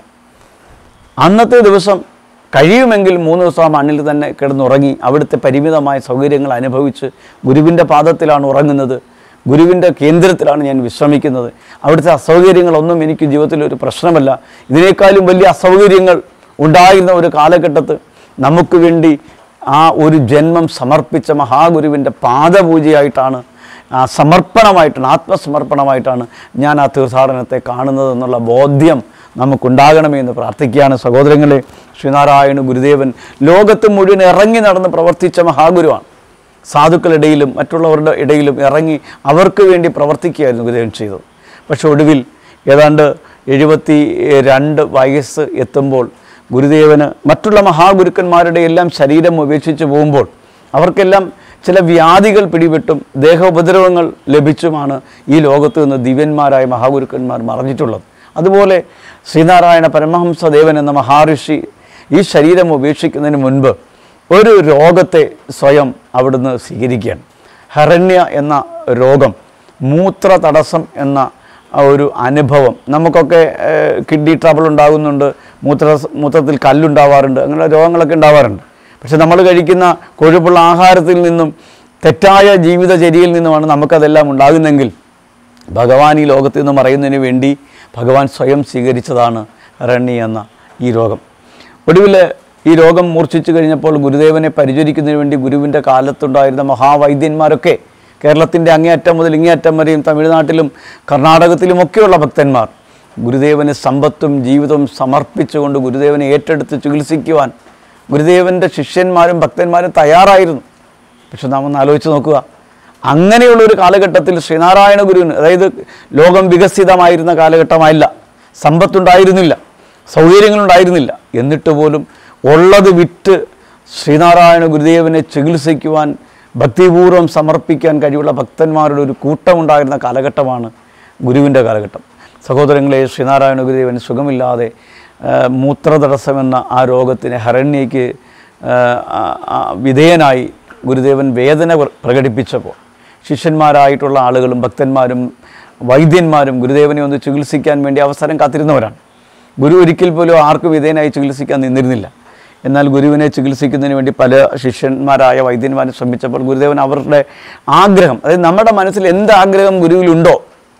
B: അന്നത്തെ ദിവസം കഴിയുമെങ്കിൽ മൂന്ന് ദിവസം ആ മണ്ണിൽ തന്നെ കിടന്നുറങ്ങി അവിടുത്തെ പരിമിതമായ സൗകര്യങ്ങൾ അനുഭവിച്ച് ഗുരുവിൻ്റെ പാദത്തിലാണ് ഉറങ്ങുന്നത് ഗുരുവിൻ്റെ കേന്ദ്രത്തിലാണ് ഞാൻ വിശ്രമിക്കുന്നത് അവിടുത്തെ അസൗകര്യങ്ങളൊന്നും എനിക്ക് ജീവിതത്തിൽ ഒരു പ്രശ്നമല്ല ഇതിനേക്കാളും വലിയ അസൗകര്യങ്ങൾ ഉണ്ടായിരുന്ന ഒരു കാലഘട്ടത്ത് നമുക്ക് വേണ്ടി ആ ഒരു ജന്മം സമർപ്പിച്ച മഹാഗുരുവിൻ്റെ പാദപൂജയായിട്ടാണ് ആ സമർപ്പണമായിട്ടാണ് ആത്മസമർപ്പണമായിട്ടാണ് ഞാൻ ആ തീർത്ഥാടനത്തെ കാണുന്നത് എന്നുള്ള ബോധ്യം നമുക്കുണ്ടാകണമേ എന്ന് പ്രാർത്ഥിക്കുകയാണ് സഹോദരങ്ങളെ ശ്രീനാരായണ ഗുരുദേവൻ ലോകത്ത് മുഴുവൻ ഇറങ്ങി നടന്ന് പ്രവർത്തിച്ച മഹാഗുരുവാണ് സാധുക്കളിടയിലും മറ്റുള്ളവരുടെ ഇടയിലും ഇറങ്ങി അവർക്ക് വേണ്ടി പ്രവർത്തിക്കുകയായിരുന്നു ഗുരുദേവൻ ചെയ്തത് പക്ഷെ ഒടുവിൽ ഏതാണ്ട് എഴുപത്തി രണ്ട് വയസ്സ് എത്തുമ്പോൾ ഗുരുദേവന് മറ്റുള്ള മഹാഗുരുക്കന്മാരുടെ എല്ലാം ശരീരം ഉപേക്ഷിച്ച് പോകുമ്പോൾ അവർക്കെല്ലാം ചില വ്യാധികൾ പിടിപെട്ടും ദേഹോപദ്രവങ്ങൾ ലഭിച്ചുമാണ് ഈ ലോകത്ത് നിന്ന് ദിവ്യന്മാരായ മഹാഗുരുക്കന്മാർ മറഞ്ഞിട്ടുള്ളത് അതുപോലെ ശ്രീനാരായണ പരമഹംസദേവൻ എന്ന മഹാഋഷി ഈ ശരീരം ഉപേക്ഷിക്കുന്നതിന് മുൻപ് ഒരു രോഗത്തെ സ്വയം അവിടുന്ന് സ്വീകരിക്കുകയാണ് ഹരണ്യ എന്ന രോഗം മൂത്ര തടസ്സം എന്ന ആ ഒരു അനുഭവം നമുക്കൊക്കെ കിഡ്നി ട്രബിൾ ഉണ്ടാകുന്നുണ്ട് മൂത്ര മൂത്രത്തിൽ കല്ലുണ്ടാവാറുണ്ട് അങ്ങനെ രോഗങ്ങളൊക്കെ ഉണ്ടാവാറുണ്ട് പക്ഷെ നമ്മൾ കഴിക്കുന്ന കൊഴുപ്പുള്ള ആഹാരത്തിൽ നിന്നും തെറ്റായ ജീവിതചര്യയിൽ നിന്നുമാണ് നമുക്കതെല്ലാം ഉണ്ടാകുന്നെങ്കിൽ ഭഗവാൻ ഈ ലോകത്ത് നിന്ന് മറയുന്നതിന് വേണ്ടി ഭഗവാൻ സ്വയം സ്വീകരിച്ചതാണ് റണ്ണി എന്ന ഈ രോഗം ഒടുവിൽ ഈ രോഗം മൂർച്ഛിച്ചു കഴിഞ്ഞപ്പോൾ ഗുരുദേവനെ പരിചരിക്കുന്നതിന് വേണ്ടി ഗുരുവിൻ്റെ കാലത്തുണ്ടായിരുന്ന മഹാവൈദ്യന്മാരൊക്കെ കേരളത്തിൻ്റെ അങ്ങേയറ്റം മുതൽ ഇങ്ങേയറ്റം വരെയും തമിഴ്നാട്ടിലും കർണാടകത്തിലുമൊക്കെയുള്ള ഭക്തന്മാർ ഗുരുദേവന് സമ്പത്തും ജീവിതവും സമർപ്പിച്ചുകൊണ്ട് ഗുരുദേവനെ ഏറ്റെടുത്ത് ചികിത്സിക്കുവാൻ ഗുരുദേവൻ്റെ ശിഷ്യന്മാരും ഭക്തന്മാരും തയ്യാറായിരുന്നു പക്ഷെ നാം ഒന്ന് ആലോചിച്ച് നോക്കുക അങ്ങനെയുള്ള ഒരു കാലഘട്ടത്തിൽ ശ്രീനാരായണ ഗുരുവിന് അതായത് ലോകം വികസിതമായിരുന്ന കാലഘട്ടമായില്ല സമ്പത്തുണ്ടായിരുന്നില്ല സൗകര്യങ്ങളുണ്ടായിരുന്നില്ല എന്നിട്ട് പോലും ഉള്ളത് വിറ്റ് ശ്രീനാരായണ ഗുരുദേവനെ ചികിത്സിക്കുവാൻ ഭക്തിപൂർവ്വം സമർപ്പിക്കാൻ കഴിവുള്ള ഭക്തന്മാരുടെ ഒരു കൂട്ടമുണ്ടായിരുന്ന കാലഘട്ടമാണ് ഗുരുവിൻ്റെ കാലഘട്ടം സഹോദരങ്ങളെ ശ്രീനാരായണ ഗുരുദേവൻ സുഖമില്ലാതെ ആ, മൂത്രതടസ്സമെന്ന ആ രോഗത്തിന് ഹരണ്യയ്ക്ക് ആ, ആ, ആ, വിധേയനായി ഗുരുദേവൻ വേദന പ്ര- പ്രകടിപ്പിച്ചപ്പോൾ ശിഷ്യന്മാരായിട്ടുള്ള ആളുകളും ഭക്തന്മാരും വൈദ്യന്മാരും ഗുരുദേവനെ ഒന്ന് ചികിത്സിക്കാൻ വേണ്ടി അവസരം കാത്തിരുന്നവരാണ് ഗുരു ഒരിക്കൽ പോലും ആർക്കും വിധേയനായി ചികിത്സിക്കാൻ നിന്നിരുന്നില്ല എന്നാൽ ഗുരുവിനെ ചികിത്സിക്കുന്നതിന് വേണ്ടി പല ശിഷ്യന്മാരായ വൈദ്യന്മാരും ശ്രമിച്ചപ്പോൾ ഗുരുദേവൻ അവരുടെ ആഗ്രഹം അതായത് നമ്മുടെ മനസ്സിൽ എന്ത് ആഗ്രഹം ഗുരുവിലുണ്ടോ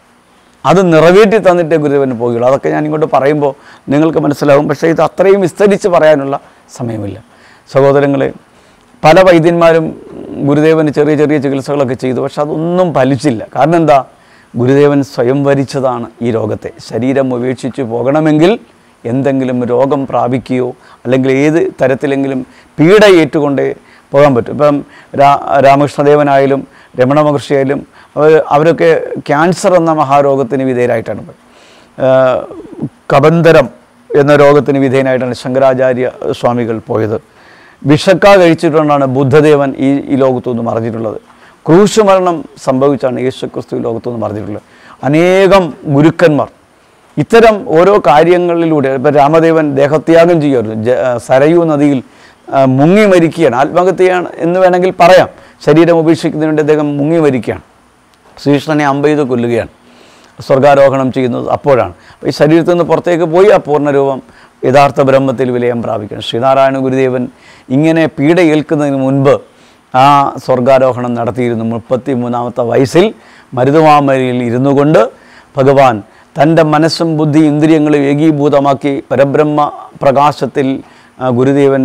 B: അത് നിറവേറ്റി തന്നിട്ടേ ഗുരുദേവന് പോകുകയുള്ളൂ അതൊക്കെ ഞാൻ ഇങ്ങോട്ട് പറയുമ്പോൾ നിങ്ങൾക്ക് മനസ്സിലാവും പക്ഷേ ഇത് അത്രയും വിസ്തരിച്ച് പറയാനുള്ള സമയമില്ല സഹോദരങ്ങളെ പല വൈദ്യന്മാരും ഗുരുദേവന് ചെറിയ ചെറിയ ചികിത്സകളൊക്കെ ചെയ്തു പക്ഷെ അതൊന്നും ഫലിച്ചില്ല കാരണം എന്താ ഗുരുദേവൻ സ്വയം വരിച്ചതാണ് ഈ രോഗത്തെ ശരീരം ഉപേക്ഷിച്ച് പോകണമെങ്കിൽ എന്തെങ്കിലും രോഗം പ്രാപിക്കുകയോ അല്ലെങ്കിൽ ഏത് തരത്തിലെങ്കിലും പീഡ ഏറ്റുകൊണ്ടേ പോകാൻ പറ്റും ഇപ്പം രാ രാമകൃഷ്ണദേവനായാലും രമണ മഹർഷിയായാലും അവർ അവരൊക്കെ ക്യാൻസർ എന്ന മഹാരോഗത്തിന് വിധേയരായിട്ടാണ് പോയത് ആഹ് കബന്ധരം എന്ന രോഗത്തിന് വിധേയനായിട്ടാണ് ശങ്കരാചാര്യ സ്വാമികൾ പോയത് വിഷക്ക കഴിച്ചിട്ടുകൊണ്ടാണ് ബുദ്ധദേവൻ ഈ ഈ ലോകത്തു നിന്ന് മറിഞ്ഞിട്ടുള്ളത് ക്രൂശ് മരണം സംഭവിച്ചാണ് യേശു ക്രിസ്തു ഈ ലോകത്തു നിന്ന് മറിഞ്ഞിട്ടുള്ളത് അനേകം ഗുരുക്കന്മാർ ഇത്തരം ഓരോ കാര്യങ്ങളിലൂടെ ഇപ്പം രാമദേവൻ ദേഹത്യാഗം ചെയ്യുമായിരുന്നു ജ സരയൂ നദിയിൽ ആ, മുങ്ങി മരിക്കുകയാണ് ആത്മഹത്യയാണ് എന്ന് വേണമെങ്കിൽ പറയാം ശരീരം ഉപേക്ഷിക്കുന്നതിന് വേണ്ടി അദ്ദേഹം മുങ്ങി മരിക്കുകയാണ് ശ്രീകൃഷ്ണനെ അമ്പ ചെയ്ത് കൊല്ലുകയാണ് സ്വർഗാരോഹണം ചെയ്യുന്നത് അപ്പോഴാണ് അപ്പോൾ ഈ ശരീരത്തിൽ നിന്ന് പുറത്തേക്ക് പോയി ആ പൂർണ്ണരൂപം യഥാർത്ഥ ബ്രഹ്മത്തിൽ വിലയം പ്രാപിക്കണം ശ്രീനാരായണ ഗുരുദേവൻ ഇങ്ങനെ പീഡ ഏൽക്കുന്നതിന് മുൻപ് ആ സ്വർഗാരോഹണം നടത്തിയിരുന്നു മുപ്പത്തി മൂന്നാമത്തെ വയസ്സിൽ മരുതുമാമരിയിൽ ഇരുന്നു കൊണ്ട് ഭഗവാൻ തൻ്റെ മനസ്സും ബുദ്ധി ഇന്ദ്രിയങ്ങളും ഏകീഭൂതമാക്കി പരബ്രഹ്മ പ്രകാശത്തിൽ ആ, ഗുരുദേവൻ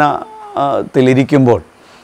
B: ധ്യാനത്തിലിരിക്കുമ്പോൾ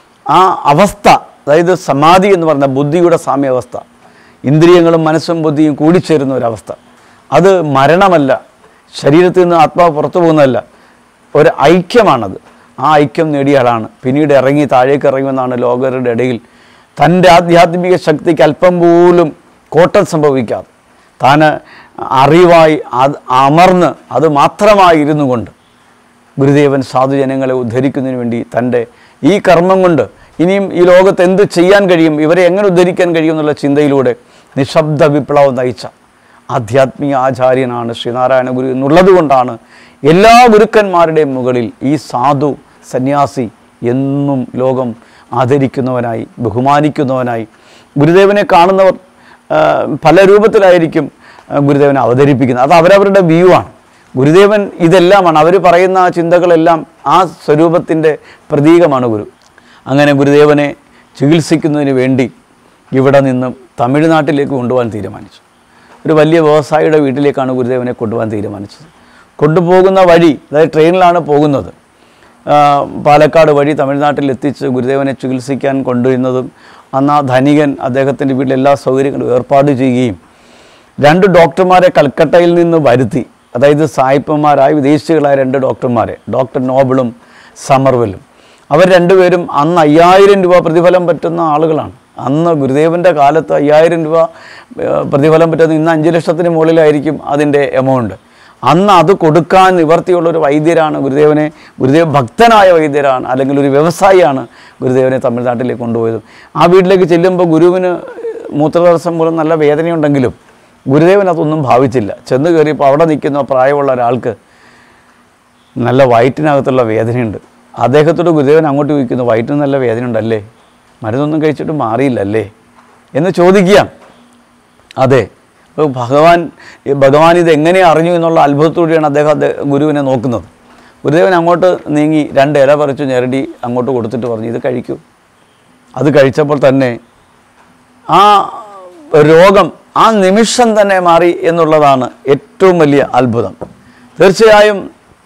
B: ആ അവസ്ഥ അതായത് സമാധി എന്ന് പറയുന്ന ബുദ്ധിയുടെ സാമ്യാവസ്ഥ ഇന്ദ്രിയങ്ങളും മനസ്സും ബുദ്ധിയും കൂടിച്ചേരുന്ന ഒരവസ്ഥ അത് മരണമല്ല ശരീരത്തിൽ നിന്ന് ആത്മാവ് പുറത്തു പോകുന്നതല്ല ഒരു ഐക്യമാണത് ആ ഐക്യം നേടിയ ആളാണ് പിന്നീട് ഇറങ്ങി താഴേക്ക് ഇറങ്ങുമെന്നാണ് ലോകരുടെ ഇടയിൽ തൻ്റെ ആധ്യാത്മിക ശക്തിക്ക് അല്പം പോലും കോട്ടം സംഭവിക്കാതെ താൻ അറിവായി അത് അമർന്ന് അത് മാത്രമായി ഇരുന്നു കൊണ്ട് ഗുരുദേവൻ സാധുജനങ്ങളെ ഉദ്ധരിക്കുന്നതിന് വേണ്ടി തൻ്റെ ഈ കർമ്മം കൊണ്ട് ഇനിയും ഈ ലോകത്ത് എന്ത് ചെയ്യാൻ കഴിയും ഇവരെ എങ്ങനെ ഉദ്ധരിക്കാൻ കഴിയും എന്നുള്ള ചിന്തയിലൂടെ നിശബ്ദ വിപ്ലവം നയിച്ച ആധ്യാത്മിക ആചാര്യനാണ് ശ്രീനാരായണ ഗുരു എന്നുള്ളത് കൊണ്ടാണ് എല്ലാ ഗുരുക്കന്മാരുടെയും മുകളിൽ ഈ സാധു സന്യാസി എന്നും ലോകം ആദരിക്കുന്നവനായി ബഹുമാനിക്കുന്നവനായി ഗുരുദേവനെ കാണുന്നവർ ആ, പല രൂപത്തിലായിരിക്കും ആ, ഗുരുദേവനെ അവതരിപ്പിക്കുന്നത് അത് അവരവരുടെ വ്യൂ ആണ് ഗുരുദേവൻ ഇതെല്ലാമാണ് അവർ പറയുന്ന ആ ചിന്തകളെല്ലാം ആ സ്വരൂപത്തിൻ്റെ പ്രതീകമാണ് ഗുരു അങ്ങനെ ഗുരുദേവനെ ചികിത്സിക്കുന്നതിന് വേണ്ടി ഇവിടെ നിന്നും തമിഴ്നാട്ടിലേക്ക് കൊണ്ടുപോകാൻ തീരുമാനിച്ചു ഒരു വലിയ വ്യവസായിയുടെ വീട്ടിലേക്കാണ് ഗുരുദേവനെ കൊണ്ടുപോകാൻ തീരുമാനിച്ചത് കൊണ്ടുപോകുന്ന വഴി അതായത് ട്രെയിനിലാണ് പോകുന്നത് ആ, പാലക്കാട് വഴി തമിഴ്നാട്ടിൽ എത്തിച്ച് ഗുരുദേവനെ ചികിത്സിക്കാൻ കൊണ്ടുവരുന്നതും അന്ന് ആ ധനികൻ അദ്ദേഹത്തിൻ്റെ വീട്ടിൽ എല്ലാ സൗകര്യങ്ങളും ഏർപ്പാട് ചെയ്യുകയും രണ്ട് ഡോക്ടർമാരെ കൽക്കട്ടയിൽ നിന്ന് വരുത്തി അതായത് സായിപ്പന്മാരായ വിദേശികളായ രണ്ട് ഡോക്ടർമാരെ ഡോക്ടർ നോബിളും സമർവലും അവർ രണ്ടുപേരും അന്ന് അയ്യായിരം രൂപ പ്രതിഫലം പറ്റുന്ന ആളുകളാണ് അന്ന് ഗുരുദേവൻ്റെ കാലത്ത് അയ്യായിരം രൂപ ഏഹ്, പ്രതിഫലം പറ്റുന്ന ഇന്ന് അഞ്ച് ലക്ഷത്തിന് മുകളിലായിരിക്കും അതിൻ്റെ എമൗണ്ട് അന്ന് അത് കൊടുക്കാൻ നിവർത്തിയുള്ള ഒരു വൈദ്യരാണ് ഗുരുദേവനെ ഗുരുദേവ ഭക്തനായ വൈദ്യരാണ് അല്ലെങ്കിൽ ഒരു വ്യവസായിയാണ് ഗുരുദേവനെ തമിഴ്നാട്ടിലേക്ക് കൊണ്ടുപോയത് ആ വീട്ടിലേക്ക് ചെല്ലുമ്പോൾ ഗുരുവിന് മൂത്രതടസ്സം മൂലം നല്ല വേദനയുണ്ടെങ്കിലും ഗുരുദേവൻ അതൊന്നും ഭാവിച്ചില്ല ചെന്ന് കയറിയപ്പോൾ അവിടെ നിൽക്കുന്ന പ്രായമുള്ള ഒരാൾക്ക് നല്ല വയറ്റിനകത്തുള്ള വേദനയുണ്ട് അദ്ദേഹത്തോട് ഗുരുദേവൻ അങ്ങോട്ട് ചോദിക്കുന്നു വയറ്റിന് നല്ല വേദനയുണ്ടല്ലേ മരുന്നൊന്നും കഴിച്ചിട്ട് മാറിയില്ലല്ലേ എന്ന് ചോദിക്കുകയാണ് അതെ അപ്പോൾ ഭഗവാൻ ഈ ഭഗവാൻ ഇത് എങ്ങനെ അറിഞ്ഞു എന്നുള്ള അത്ഭുതത്തോടെയാണ് അദ്ദേഹം അദ്ദേഹ ഗുരുവിനെ നോക്കുന്നത് ഗുരുദേവൻ അങ്ങോട്ട് നീങ്ങി രണ്ട് ഇല പറിച്ചു ഞെരടി അങ്ങോട്ട് കൊടുത്തിട്ട് പറഞ്ഞു ഇത് കഴിക്കൂ അത് കഴിച്ചപ്പോൾ തന്നെ ആ രോഗം ആ നിമിഷം തന്നെ മാറി എന്നുള്ളതാണ് ഏറ്റവും വലിയ അത്ഭുതം തീർച്ചയായും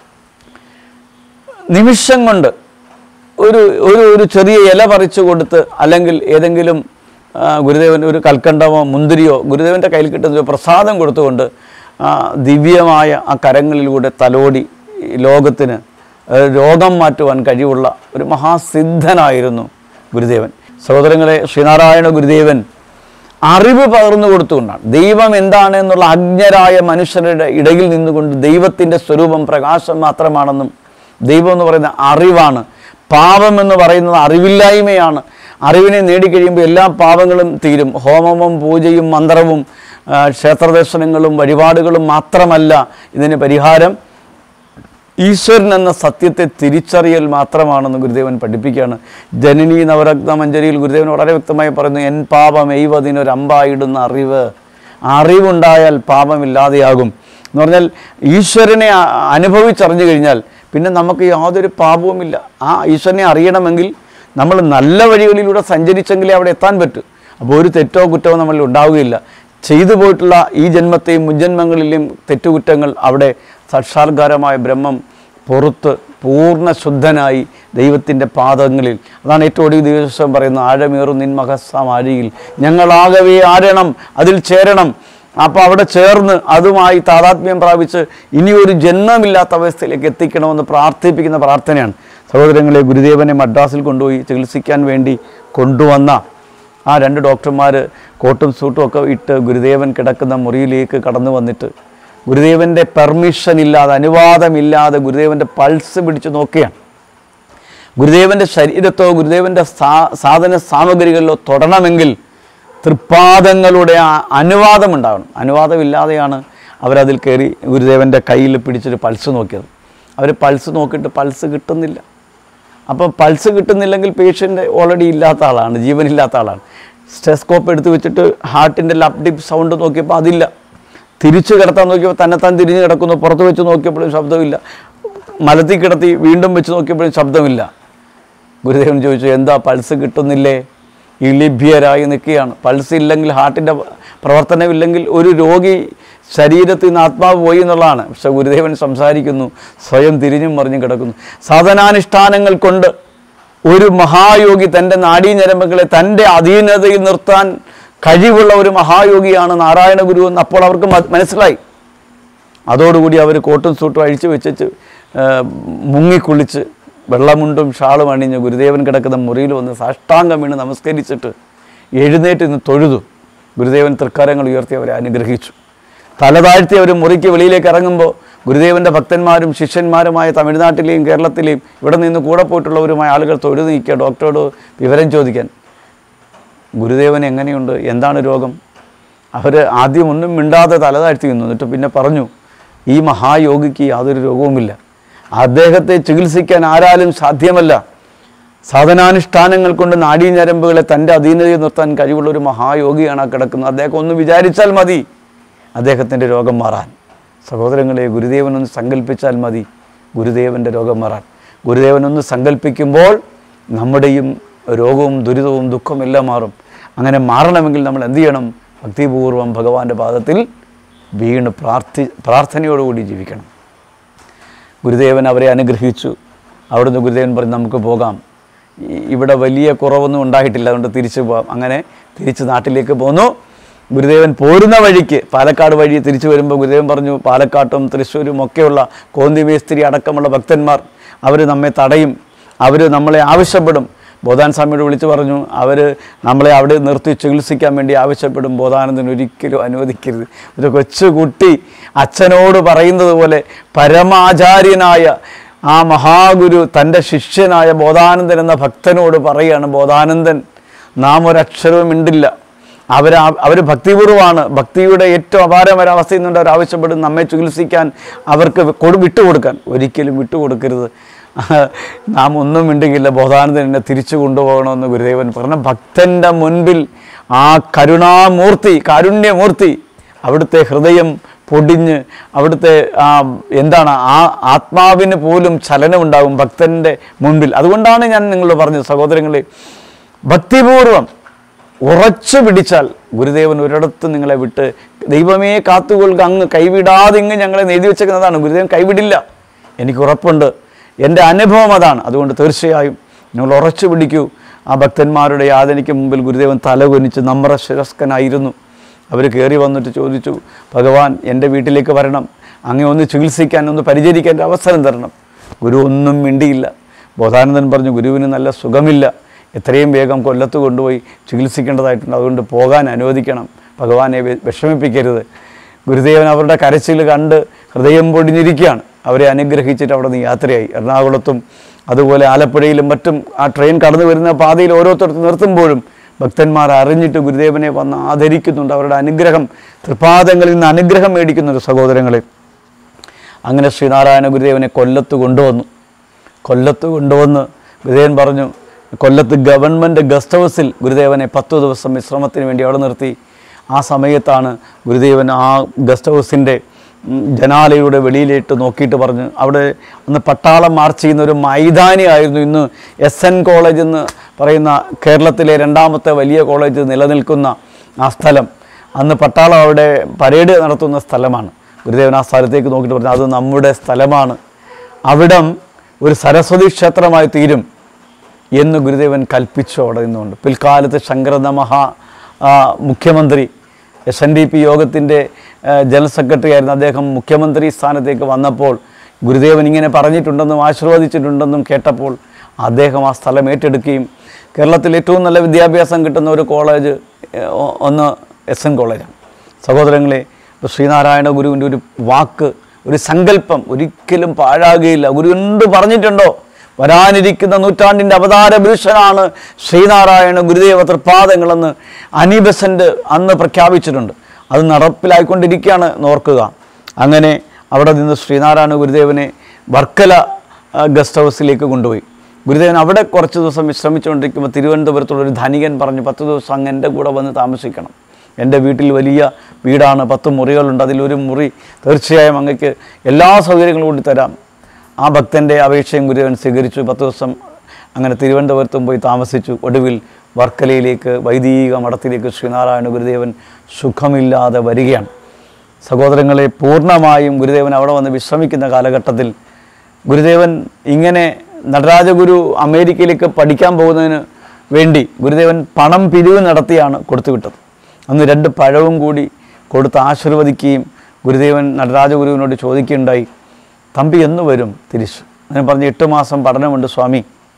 B: നിമിഷം കൊണ്ട് ഒരു ഒരു ഒരു ചെറിയ ഇല പറിച്ചു കൊടുത്ത് അല്ലെങ്കിൽ ഏതെങ്കിലും ആ, ഗുരുദേവൻ ഒരു കൽക്കണ്ടമോ മുന്തിരിയോ ഗുരുദേവൻ്റെ കയ്യിൽ കിട്ടുന്ന ഒരു പ്രസാദം കൊടുത്തുകൊണ്ട് ആ ദിവ്യമായ ആ കരങ്ങളിലൂടെ തലോടി ഈ ലോകത്തിന് ആ, രോഗം മാറ്റുവാൻ കഴിവുള്ള ഒരു മഹാസിദ്ധനായിരുന്നു ഗുരുദേവൻ സഹോദരങ്ങളെ ശ്രീനാരായണ ഗുരുദേവൻ അറിവ് പകർന്നു കൊടുത്തുകൊണ്ടാണ് ദൈവം എന്താണ് എന്നുള്ള അജ്ഞരായ മനുഷ്യരുടെ ഇടയിൽ നിന്നുകൊണ്ട് ദൈവത്തിൻ്റെ സ്വരൂപം പ്രകാശം മാത്രമാണെന്നും ദൈവം എന്ന് പറയുന്ന അറിവാണ് പാപം എന്ന് പറയുന്നത് അറിവില്ലായ്മയാണ് അറിവിനെ നേടിക്കഴിയുമ്പോൾ എല്ലാ പാപങ്ങളും തീരും ഹോമവും പൂജയും മന്ത്രവും ആ, ക്ഷേത്രദർശനങ്ങളും വഴിപാടുകളും മാത്രമല്ല ഇതിന് പരിഹാരം ഈശ്വരൻ എന്ന സത്യത്തെ തിരിച്ചറിയൽ മാത്രമാണെന്ന് ഗുരുദേവൻ പഠിപ്പിക്കുകയാണ് ജനനി നവരത്ന മഞ്ജരിയിൽ ഗുരുദേവൻ വളരെ വ്യക്തമായി പറയുന്നു എൻ പാപം എയ്വതിനൊരമ്പായിടുന്ന അറിവ് അറിവുണ്ടായാൽ പാപമില്ലാതെയാകും എന്ന് പറഞ്ഞാൽ ഈശ്വരനെ അ- അനുഭവിച്ചറിഞ്ഞു കഴിഞ്ഞാൽ പിന്നെ നമുക്ക് യാതൊരു പാപവുമില്ല ആ ഈശ്വരനെ അറിയണമെങ്കിൽ നമ്മൾ നല്ല വഴികളിലൂടെ സഞ്ചരിച്ചെങ്കിലേ അവിടെ എത്താൻ പറ്റൂ അപ്പോൾ ഒരു തെറ്റോ കുറ്റമോ നമ്മളിൽ ഉണ്ടാവുകയില്ല ചെയ്തു പോയിട്ടുള്ള ഈ ജന്മത്തെയും മുൻജന്മങ്ങളിലെയും തെറ്റുകുറ്റങ്ങൾ അവിടെ സാക്ഷാത്കാരമായ ബ്രഹ്മം പുറത്ത് പൂർണ്ണ ശുദ്ധനായി ദൈവത്തിൻ്റെ പാദങ്ങളിൽ അതാണ് ഏറ്റവും ഒടുവിൽ ദിവസം പറയുന്ന ആഴമേറും നിൻ മഹസ്സമാഴിയിൽ ഞങ്ങളാകവേ ആരണം അതിൽ ചേരണം അപ്പോൾ അവിടെ ചേർന്ന് അതുമായി താതാത്മ്യം പ്രാപിച്ച് ഇനി ഒരു ജന്മമില്ലാത്ത അവസ്ഥയിലേക്ക് എത്തിക്കണമെന്ന് പ്രാർത്ഥിപ്പിക്കുന്ന പ്രാർത്ഥനയാണ് സഹോദരങ്ങളെ ഗുരുദേവനെ മദ്രാസിൽ കൊണ്ടുപോയി ചികിത്സിക്കാൻ വേണ്ടി കൊണ്ടുവന്ന ആ രണ്ട് ഡോക്ടർമാർ കോട്ടും സൂട്ടും ഒക്കെ ഇട്ട് ഗുരുദേവൻ കിടക്കുന്ന മുറിയിലേക്ക് കടന്നു വന്നിട്ട് ഗുരുദേവൻ്റെ പെർമിഷൻ ഇല്ലാതെ അനുവാദമില്ലാതെ ഗുരുദേവൻ്റെ പൾസ് പിടിച്ച് നോക്കുകയാണ് ഗുരുദേവൻ്റെ ശരീരത്തോ ഗുരുദേവൻ്റെ സാ സാധന സാമഗ്രികളിലോ തൊടണമെങ്കിൽ തൃപ്പാദങ്ങളുടെ ആ അനുവാദം ഉണ്ടാവണം അനുവാദമില്ലാതെയാണ് അവരതിൽ കയറി ഗുരുദേവൻ്റെ കയ്യിൽ പിടിച്ചൊരു പൾസ് നോക്കിയത് അവർ പൾസ് നോക്കിയിട്ട് പൾസ് കിട്ടുന്നില്ല അപ്പം പൾസ് കിട്ടുന്നില്ലെങ്കിൽ പേഷ്യൻ്റ് ഓൾറെഡി ഇല്ലാത്ത ആളാണ് ജീവനില്ലാത്ത ആളാണ് സ്റ്റെസ്കോപ്പ് എടുത്ത് വെച്ചിട്ട് ഹാർട്ടിൻ്റെ ലപ് ഡിപ്പ് സൗണ്ട് നോക്കിയപ്പോൾ അതില്ല തിരിച്ചു കിടത്താൻ നോക്കിയപ്പോൾ തന്നെത്താൻ തിരിഞ്ഞ് കിടക്കുന്നു പുറത്ത് വെച്ച് നോക്കിയപ്പോഴും ശബ്ദമില്ല മലത്തിൽ കിടത്തി വീണ്ടും വെച്ച് നോക്കിയപ്പോഴും ശബ്ദമില്ല ഗുരുദേവൻ ചോദിച്ചു എന്താ പൾസ് കിട്ടുന്നില്ലേ ഇളിഭ്യരായി നിൽക്കുകയാണ് പൾസ് ഇല്ലെങ്കിൽ ഹാർട്ടിൻ്റെ പ്രവർത്തനമില്ലെങ്കിൽ ഒരു രോഗി ശരീരത്തിൽ നിന്ന് ആത്മാവ് പോയി എന്നുള്ളതാണ് പക്ഷെ ഗുരുദേവൻ സംസാരിക്കുന്നു സ്വയം തിരിഞ്ഞും മറിഞ്ഞും കിടക്കുന്നു സാധനാനുഷ്ഠാനങ്ങൾ കൊണ്ട് ഒരു മഹായോഗി തൻ്റെ നാഡീഞരമ്പുകളെ തൻ്റെ അധീനതയിൽ നിർത്താൻ കഴിവുള്ള ഒരു മഹായോഗിയാണ് നാരായണ ഗുരു എന്ന് അപ്പോൾ അവർക്ക് മ- മനസ്സിലായി അതോടുകൂടി അവർ കോട്ടും സൂട്ടും അഴിച്ചു വെച്ച് മുങ്ങിക്കുളിച്ച് വെള്ളമുണ്ടും ഷാളും അണിഞ്ഞ് ഗുരുദേവൻ കിടക്കുന്ന മുറിയിൽ വന്ന് സാഷ്ടാംഗം വീണ് നമസ്കരിച്ചിട്ട് എഴുന്നേറ്റ് നിന്ന് തൊഴുതു ഗുരുദേവൻ തൃക്കാരങ്ങൾ ഉയർത്തി അവരെ അനുഗ്രഹിച്ചു തല താഴ്ത്തി അവർ മുറിക്ക് വെളിയിലേക്ക് ഇറങ്ങുമ്പോൾ ഗുരുദേവൻ്റെ ഭക്തന്മാരും ശിഷ്യന്മാരുമായ തമിഴ്നാട്ടിലെയും കേരളത്തിലെയും ഇവിടെ നിന്ന് കൂടെ പോയിട്ടുള്ളവരുമായ ആളുകൾ തൊഴുതു നിൽക്കുക ഡോക്ടറോട് വിവരം ചോദിക്കാൻ ഗുരുദേവൻ എങ്ങനെയുണ്ട് എന്താണ് രോഗം അവർ ആദ്യം ഒന്നും മിണ്ടാതെ തലതാഴ്ത്തി നിന്നു എന്നിട്ട് പിന്നെ പറഞ്ഞു ഈ മഹായോഗിക്ക് യാതൊരു രോഗവുമില്ല അദ്ദേഹത്തെ ചികിത്സിക്കാൻ ആരാലും സാധ്യമല്ല സാധനാനുഷ്ഠാനങ്ങൾ കൊണ്ട് നാഡീഞരമ്പുകളെ തൻ്റെ അധീനതയിൽ നിർത്താൻ കഴിവുള്ള ഒരു മഹായോഗിയാണ് ആ കിടക്കുന്നത് അദ്ദേഹം ഒന്ന് വിചാരിച്ചാൽ മതി അദ്ദേഹത്തിൻ്റെ രോഗം മാറാൻ സഹോദരങ്ങളെ ഗുരുദേവനൊന്ന് സങ്കല്പിച്ചാൽ മതി ഗുരുദേവൻ്റെ രോഗം മാറാൻ ഗുരുദേവനൊന്ന് സങ്കല്പിക്കുമ്പോൾ നമ്മുടെയും രോഗവും ദുരിതവും ദുഃഖവും എല്ലാം മാറും അങ്ങനെ മാറണമെങ്കിൽ നമ്മൾ എന്ത് ചെയ്യണം ഭക്തിപൂർവം ഭഗവാന്റെ പാദത്തിൽ വീണ് പ്രാർത്ഥി പ്രാർത്ഥനയോടുകൂടി ജീവിക്കണം ഗുരുദേവൻ അവരെ അനുഗ്രഹിച്ചു അവിടുന്ന് ഗുരുദേവൻ പറഞ്ഞു നമുക്ക് പോകാം ഈ- ഇവിടെ വലിയ കുറവൊന്നും ഉണ്ടായിട്ടില്ല അതുകൊണ്ട് തിരിച്ചു പോകാം അങ്ങനെ തിരിച്ച് നാട്ടിലേക്ക് പോന്നു ഗുരുദേവൻ പോരുന്ന വഴിക്ക് പാലക്കാട് വഴി തിരിച്ചു വരുമ്പോൾ ഗുരുദേവൻ പറഞ്ഞു പാലക്കാട്ടും തൃശ്ശൂരും ഒക്കെയുള്ള കോന്തിമേസ്ത്രി അടക്കമുള്ള ഭക്തന്മാർ അവർ നമ്മെ തടയും അവർ നമ്മളെ ആവശ്യപ്പെടും ബോധാൻ സ്വാമിയോട് വിളിച്ചു പറഞ്ഞു അവർ നമ്മളെ അവിടെ നിർത്തി ചികിത്സിക്കാൻ വേണ്ടി ആവശ്യപ്പെടും ബോധാനന്ദൻ ഒരിക്കലും അനുവദിക്കരുത് ഒരു കൊച്ചു കുട്ടി അച്ഛനോട് പറയുന്നത് പോലെ പരമാചാര്യനായ ആ മഹാഗുരു തൻ്റെ ശിഷ്യനായ ബോധാനന്ദൻ എന്ന ഭക്തനോട് പറയുകയാണ് ബോധാനന്ദൻ നാം ഒരക്ഷരവും മിണ്ടില്ല അവർ അവർ ഭക്തിപൂർവ്വമാണ് ഭക്തിയുടെ ഏറ്റവും അപാരമായ അവസ്ഥയിൽ നിന്നുകൊണ്ട് അവർ ആവശ്യപ്പെടും നമ്മെ ചികിത്സിക്കാൻ അവർക്ക് കൊടു വിട്ടുകൊടുക്കാൻ ഒരിക്കലും വിട്ടുകൊടുക്കരുത് നാം ഒന്നും മിണ്ടുകില്ല ബോധാനന്ദൻ എന്നെ തിരിച്ചു കൊണ്ടുപോകണമെന്ന് ഗുരുദേവൻ പറഞ്ഞ ഭക്തൻ്റെ മുൻപിൽ ആ കരുണാമൂർത്തി കാരുണ്യമൂർത്തി അവിടുത്തെ ഹൃദയം പൊടിഞ്ഞ് അവിടുത്തെ ആ എന്താണ് ആ ആത്മാവിന് പോലും ചലനമുണ്ടാകും ഭക്തൻ്റെ മുൻപിൽ അതുകൊണ്ടാണ് ഞാൻ നിങ്ങളോട് പറഞ്ഞത് സഹോദരങ്ങളെ ഭക്തിപൂർവം ഉറച്ചു പിടിച്ചാൽ ഗുരുദേവൻ ഒരിടത്ത് നിങ്ങളെ വിട്ട് ദൈവമേ കാത്തുകൊള്ളുക അങ്ങ് കൈവിടാതെ ഇങ്ങ് ഞങ്ങളെ എഴുതി വെച്ചേക്കുന്നതാണ് ഗുരുദേവൻ കൈവിടില്ല എനിക്ക് ഉറപ്പുണ്ട് എൻ്റെ അനുഭവം അതാണ് അതുകൊണ്ട് തീർച്ചയായും നിങ്ങൾ ഉറച്ചു പിടിക്കൂ ആ ഭക്തന്മാരുടെ യാതനയ്ക്ക് മുമ്പിൽ ഗുരുദേവൻ തലകുനിച്ച് നമ്രശിരസ്കനായിരുന്നു അവർ കയറി വന്നിട്ട് ചോദിച്ചു ഭഗവാൻ എൻ്റെ വീട്ടിലേക്ക് വരണം അങ്ങേ ഒന്ന് ചികിത്സിക്കാൻ ഒന്ന് പരിചരിക്കാൻ ഒരു അവസരം തരണം ഗുരു ഒന്നും മിണ്ടിയില്ല ബോധാനന്ദൻ പറഞ്ഞു ഗുരുവിന് നല്ല സുഖമില്ല എത്രയും വേഗം കൊല്ലത്ത് കൊണ്ടുപോയി ചികിത്സിക്കേണ്ടതായിട്ടുണ്ട് അതുകൊണ്ട് പോകാൻ അനുവദിക്കണം ഭഗവാനെ വി- വിഷമിപ്പിക്കരുത് ഗുരുദേവൻ അവരുടെ കരച്ചിൽ കണ്ട് ഹൃദയം പൊടിഞ്ഞിരിക്കുകയാണ് അവരെ അനുഗ്രഹിച്ചിട്ട് അവിടെ നിന്ന് യാത്രയായി എറണാകുളത്തും അതുപോലെ ആലപ്പുഴയിലും മറ്റും ആ ട്രെയിൻ കടന്നു വരുന്ന പാതയിൽ ഓരോരുത്തർക്ക് നിർത്തുമ്പോഴും ഭക്തന്മാർ അറിഞ്ഞിട്ട് ഗുരുദേവനെ വന്ന് ആദരിക്കുന്നുണ്ട് അവരുടെ അനുഗ്രഹം തൃപാദങ്ങളിൽ നിന്ന് അനുഗ്രഹം മേടിക്കുന്നുണ്ട് സഹോദരങ്ങളെ അങ്ങനെ ശ്രീനാരായണ ഗുരുദേവനെ കൊല്ലത്ത് കൊണ്ടുവന്നു കൊല്ലത്ത് കൊണ്ടുവന്ന് ഗുരുദേവൻ പറഞ്ഞു കൊല്ലത്ത് ഗവൺമെൻറ് ഗസ്റ്റ് ഹൗസിൽ ഗുരുദേവനെ പത്തു ദിവസം വിശ്രമത്തിന് വേണ്ടി അവിടെ നിർത്തി ആ സമയത്താണ് ഗുരുദേവൻ ആ ഗസ്റ്റ് ഹൗസിൻ്റെ ഉം, ജനാലയുടെ വെളിയിലിട്ട് നോക്കിയിട്ട് പറഞ്ഞു അവിടെ അന്ന് പട്ടാളം മാർച്ച് ചെയ്യുന്ന ഒരു മൈതാനിയായിരുന്നു ഇന്ന് എസ് എൻ കോളേജ് എന്ന് പറയുന്ന കേരളത്തിലെ രണ്ടാമത്തെ വലിയ കോളേജ് നിലനിൽക്കുന്ന ആ സ്ഥലം അന്ന് പട്ടാളം അവിടെ പരേഡ് നടത്തുന്ന സ്ഥലമാണ് ഗുരുദേവൻ ആ സ്ഥലത്തേക്ക് നോക്കിയിട്ട് പറഞ്ഞു അത് നമ്മുടെ സ്ഥലമാണ് അവിടം ഒരു സരസ്വതി ക്ഷേത്രമായി തീരും എന്ന് ഗുരുദേവൻ കൽപ്പിച്ചു അവിടെ നിന്നുകൊണ്ട് പിൽക്കാലത്ത് ശങ്കരന മഹാ ആ, മുഖ്യമന്ത്രി എസ് എൻ ഡി പി യോഗത്തിൻ്റെ ജനറൽ സെക്രട്ടറി ആയിരുന്ന അദ്ദേഹം മുഖ്യമന്ത്രി സ്ഥാനത്തേക്ക് വന്നപ്പോൾ ഗുരുദേവൻ ഇങ്ങനെ പറഞ്ഞിട്ടുണ്ടെന്നും ആശീർവദിച്ചിട്ടുണ്ടെന്നും കേട്ടപ്പോൾ അദ്ദേഹം ആ സ്ഥലം ഏറ്റെടുക്കുകയും കേരളത്തിൽ ഏറ്റവും നല്ല വിദ്യാഭ്യാസം കിട്ടുന്ന ഒരു കോളേജ് ഏഹ്, ഒ- ഒന്ന് എസ് എൻ കോളേജാണ് സഹോദരങ്ങളെ ഇപ്പോൾ ശ്രീനാരായണ ഗുരുവിൻ്റെ ഒരു വാക്ക് ഒരു സങ്കല്പം ഒരിക്കലും പാഴാകുകയില്ല ഗുരു എന്ത് പറഞ്ഞിട്ടുണ്ടോ വരാനിരിക്കുന്ന നൂറ്റാണ്ടിൻ്റെ അവതാര പുരുഷനാണ് ശ്രീനാരായണ ഗുരുദേവ തൃപ്പാദങ്ങളെന്ന് അനി ബെസൻ്റ് അന്ന് പ്രഖ്യാപിച്ചിട്ടുണ്ട് അത് നടപ്പിലായിക്കൊണ്ടിരിക്കുകയാണ് നോർക്കുക അങ്ങനെ അവിടെ നിന്ന് ശ്രീനാരായണ ഗുരുദേവനെ വർക്കല ആ, ഗസ്റ്റ് ഹൗസിലേക്ക് കൊണ്ടുപോയി ഗുരുദേവൻ അവിടെ കുറച്ച് ദിവസം വിശ്രമിച്ചുകൊണ്ടിരിക്കുമ്പോൾ തിരുവനന്തപുരത്തുള്ള ഒരു ധനികൻ പറഞ്ഞു പത്ത് ദിവസം അങ്ങ് എൻ്റെ കൂടെ വന്ന് താമസിക്കണം എൻ്റെ വീട്ടിൽ വലിയ വീടാണ് പത്ത് മുറികളുണ്ട് അതിലൊരു മുറി തീർച്ചയായും അങ്ങക്ക് എല്ലാ സൗകര്യങ്ങളും കൂടി തരാം ആ ഭക്തൻ്റെ അപേക്ഷയും ഗുരുദേവൻ സ്വീകരിച്ചു പത്ത് ദിവസം അങ്ങനെ തിരുവനന്തപുരത്തും പോയി താമസിച്ചു ഒടുവിൽ വർക്കലയിലേക്ക് വൈദിക മഠത്തിലേക്ക് ശ്രീനാരായണ ഗുരുദേവൻ സുഖമില്ലാതെ വരികയാണ് സഹോദരങ്ങളെ പൂർണ്ണമായും ഗുരുദേവൻ അവിടെ വന്ന് വിശ്രമിക്കുന്ന കാലഘട്ടത്തിൽ ഗുരുദേവൻ ഇങ്ങനെ നടരാജഗുരു അമേരിക്കയിലേക്ക് പഠിക്കാൻ പോകുന്നതിന് വേണ്ടി ഗുരുദേവൻ പണം പിരിവ് നടത്തിയാണ് കൊടുത്തുവിട്ടത് അന്ന് രണ്ട് പഴവും കൂടി കൊടുത്ത് ആശീർവദിക്കുകയും ഗുരുദേവൻ നടരാജഗുരുവിനോട് ചോദിക്കുകയുണ്ടായി തമ്പി എന്ന് വരും തിരിച്ചു അങ്ങനെ പറഞ്ഞ് എട്ട് മാസം പഠനമുണ്ട് സ്വാമി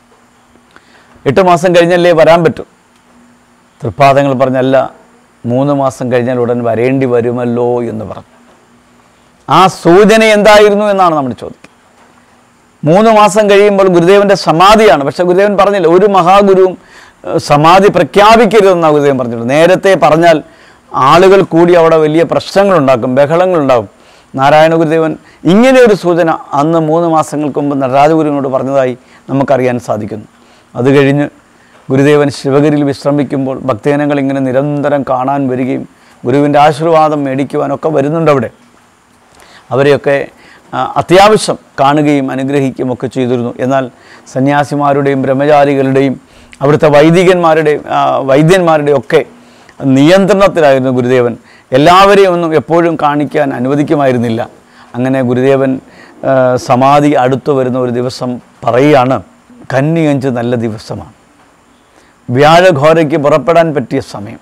B: എട്ട് മാസം കഴിഞ്ഞല്ലേ വരാൻ പറ്റും തൃപ്പാദങ്ങൾ പറഞ്ഞല്ല മൂന്ന് മാസം കഴിഞ്ഞാൽ ഉടൻ വരേണ്ടി വരുമല്ലോ എന്ന് പറഞ്ഞു ആ സൂചന എന്തായിരുന്നു എന്നാണ് നമ്മൾ ചോദിക്കുന്നത് മൂന്ന് മാസം കഴിയുമ്പോൾ ഗുരുദേവന്റെ സമാധിയാണ് പക്ഷെ ഗുരുദേവൻ പറഞ്ഞില്ല ഒരു മഹാഗുരുവും ഏഹ്, സമാധി പ്രഖ്യാപിക്കരുതെന്നാണ് ഗുരുദേവൻ പറഞ്ഞിട്ടുള്ളത് നേരത്തെ പറഞ്ഞാൽ ആളുകൾ കൂടി അവിടെ വലിയ പ്രശ്നങ്ങളുണ്ടാക്കും ബഹളങ്ങളുണ്ടാകും നാരായണ ഗുരുദേവൻ ഇങ്ങനെ ഒരു സൂചന അന്ന് മൂന്ന് മാസങ്ങൾക്ക് മുമ്പ് നടരാജഗുരുവിനോട് പറഞ്ഞതായി നമുക്കറിയാൻ സാധിക്കുന്നു അത് കഴിഞ്ഞ് ഗുരുദേവൻ ശിവഗിരിയിൽ വിശ്രമിക്കുമ്പോൾ ഭക്തജനങ്ങൾ ഇങ്ങനെ നിരന്തരം കാണാൻ വരികയും ഗുരുവിൻ്റെ ആശീർവാദം മേടിക്കുവാനൊക്കെ വരുന്നുണ്ട് അവിടെ അവരെയൊക്കെ ആ, അത്യാവശ്യം കാണുകയും അനുഗ്രഹിക്കുകയും ഒക്കെ ചെയ്തിരുന്നു എന്നാൽ സന്യാസിമാരുടെയും ബ്രഹ്മചാരികളുടെയും അവിടുത്തെ വൈദികന്മാരുടെയും ആ, വൈദ്യന്മാരുടെയും ഒക്കെ നിയന്ത്രണത്തിലായിരുന്നു ഗുരുദേവൻ എല്ലാവരെയും ഒന്നും എപ്പോഴും കാണിക്കാൻ അനുവദിക്കുമായിരുന്നില്ല അങ്ങനെ ഗുരുദേവൻ ആ, സമാധി അടുത്തു വരുന്ന ഒരു ദിവസം പറയുകയാണ് കന്നിയഞ്ച് നല്ല ദിവസമാണ് വ്യാഴഘോരയ്ക്ക് പുറപ്പെടാൻ പറ്റിയ സമയം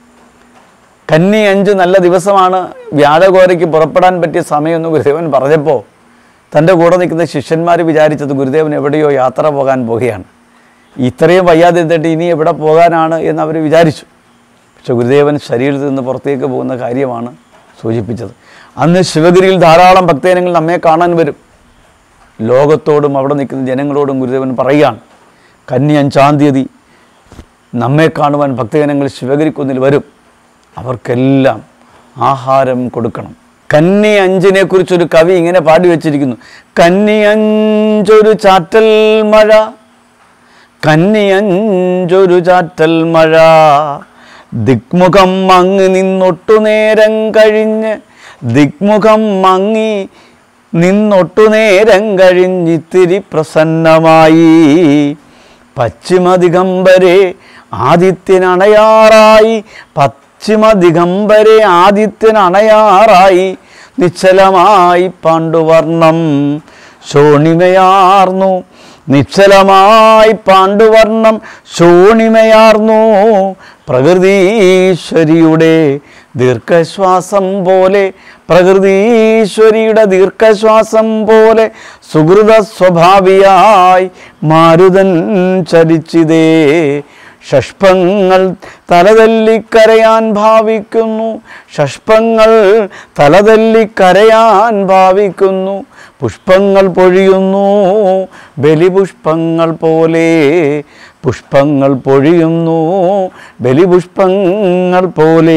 B: കന്നി അഞ്ച് നല്ല ദിവസമാണ് വ്യാഴഘോരയ്ക്ക് പുറപ്പെടാൻ പറ്റിയ സമയമെന്ന് ഗുരുദേവൻ പറഞ്ഞപ്പോൾ തൻ്റെ കൂടെ നിൽക്കുന്ന ശിഷ്യന്മാർ വിചാരിച്ചത് ഗുരുദേവൻ എവിടെയോ യാത്ര പോകാൻ പോകുകയാണ് ഇത്രയും വയ്യാതെ ഇരുന്നിട്ട് ഇനി എവിടെ പോകാനാണ് എന്ന് അവർ വിചാരിച്ചു പക്ഷെ ഗുരുദേവൻ ശരീരത്തിൽ നിന്ന് പുറത്തേക്ക് പോകുന്ന കാര്യമാണ് സൂചിപ്പിച്ചത് അന്ന് ശിവഗിരിയിൽ ധാരാളം ഭക്തജനങ്ങൾ നമ്മെ കാണാൻ വരും ലോകത്തോടും അവിടെ നിൽക്കുന്ന ജനങ്ങളോടും ഗുരുദേവൻ പറയുകയാണ് കന്നി അഞ്ചാം തീയതി നമ്മെ കാണുവാൻ ഭക്തജനങ്ങൾ ശിവഗിരിക്കുന്നിൽ വരും അവർക്കെല്ലാം ആഹാരം കൊടുക്കണം കന്നി അഞ്ചിനെ കുറിച്ചൊരു കവി ഇങ്ങനെ പാടി വെച്ചിരിക്കുന്നു കന്നി അഞ്ചൊരു ചാറ്റൽ മഴ കന്നി അഞ്ചൊരു ചാറ്റൽ മഴ ദിക്മുഖം മങ്ങി നിന്നൊട്ടു നേരം കഴിഞ്ഞ് ദിക്മുഖം മങ്ങി നിന്നൊട്ടു നേരം കഴിഞ്ഞിത്തിരി പ്രസന്നമായി പശ്ചിമ ദിഗംബരെ ആദിത്യനണയാറായി പശ്ചിമ ദിഗംബരെ ആദിത്യനണയാറായി നിശ്ചലമായി പാണ്ഡുവർണം ശോണിമയാർന്നു നിശ്ചലമായി പാണ്ഡുവർണം ശോണിമയാർന്നു പ്രകൃതീശ്വരിയുടെ ദീർഘശ്വാസം പോലെ പ്രകൃതീശ്വരിയുടെ ദീർഘശ്വാസം പോലെ സുഹൃത സ്വഭാവിയായി മാരുതൻ ചരിച്ചിതേ ഷഷ്പങ്ങൾ തലതല്ലിക്കരയാൻ ഭാവിക്കുന്നു ഷഷ്പങ്ങൾ തലതല്ലിക്കരയാൻ ഭാവിക്കുന്നു പുഷ്പങ്ങൾ പൊഴിയുന്നു ബലിപുഷ്പങ്ങൾ പോലെ പുഷ്പങ്ങൾ പൊഴിയുന്നു ബലിപുഷ്പങ്ങൾ പോലെ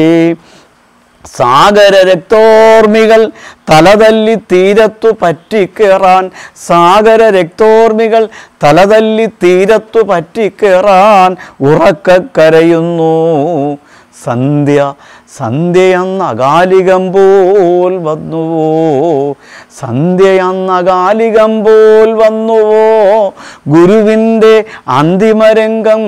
B: സാഗര രക്തോർമികൾ തലതല്ലി തീരത്തു പറ്റിക്കേറാൻ സാഗര രക്തോർമികൾ തലതല്ലി തീരത്തു പറ്റിക്കേറാൻ ഉറക്കക്കരയുന്നു സന്ധ്യ സന്ധ്യയെന്ന അകാലികം പോൽ വന്നുവോ സന്ധ്യയെന്ന അകാലികം പോൽ വന്നുവോ ഗുരുവിൻ്റെ അന്തിമരംഗം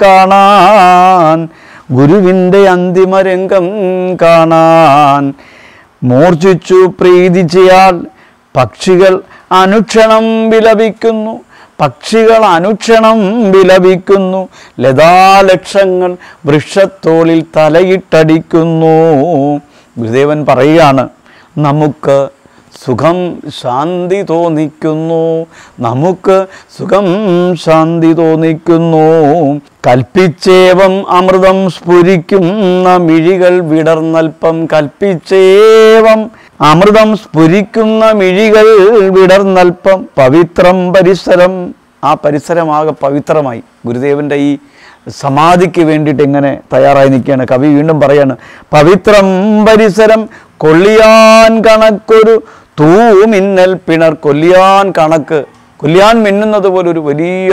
B: കാണാൻ ഗുരുവിൻ്റെ അന്തിമരംഗം കാണാൻ മൂർച്ഛിച്ചു പ്രീതിച്ചയാൾ പക്ഷികൾ അനുക്ഷണം വിലപിക്കുന്നു പക്ഷികൾ അനുക്ഷണം വിലപിക്കുന്നു ലതാലക്ഷങ്ങൾ വൃക്ഷത്തോളിൽ തലയിട്ടടിക്കുന്നു ഗുരുദേവൻ പറയുകയാണ് നമുക്ക് സുഖം ശാന്തി തോന്നിക്കുന്നു നമുക്ക് സുഖം ശാന്തി തോന്നിക്കുന്നു കൽപ്പിച്ചേവം അമൃതം സ്ഫുരിക്കുന്ന മിഴികൾ വിടർന്നൽപ്പം കൽപ്പിച്ചേവം അമൃതം സ്ഫുരിക്കുന്ന മിഴികൾ വിടർന്നൽപ്പം പവിത്രം പരിസരം ആ പരിസരമാകെ പവിത്രമായി ഗുരുദേവൻ്റെ ഈ സമാധിക്ക് വേണ്ടിയിട്ട് ഇങ്ങനെ തയ്യാറായി നിൽക്കുകയാണ് കവി വീണ്ടും പറയാണ് പവിത്രം പരിസരം കൊള്ളിയാൻ കണക്കൊരു തൂമിന്നൽ പിണർ കൊല്ലിയാൻ കണക്ക് കൊല്ലിയാൻ മിന്നുന്നത് പോലെ ഒരു വലിയ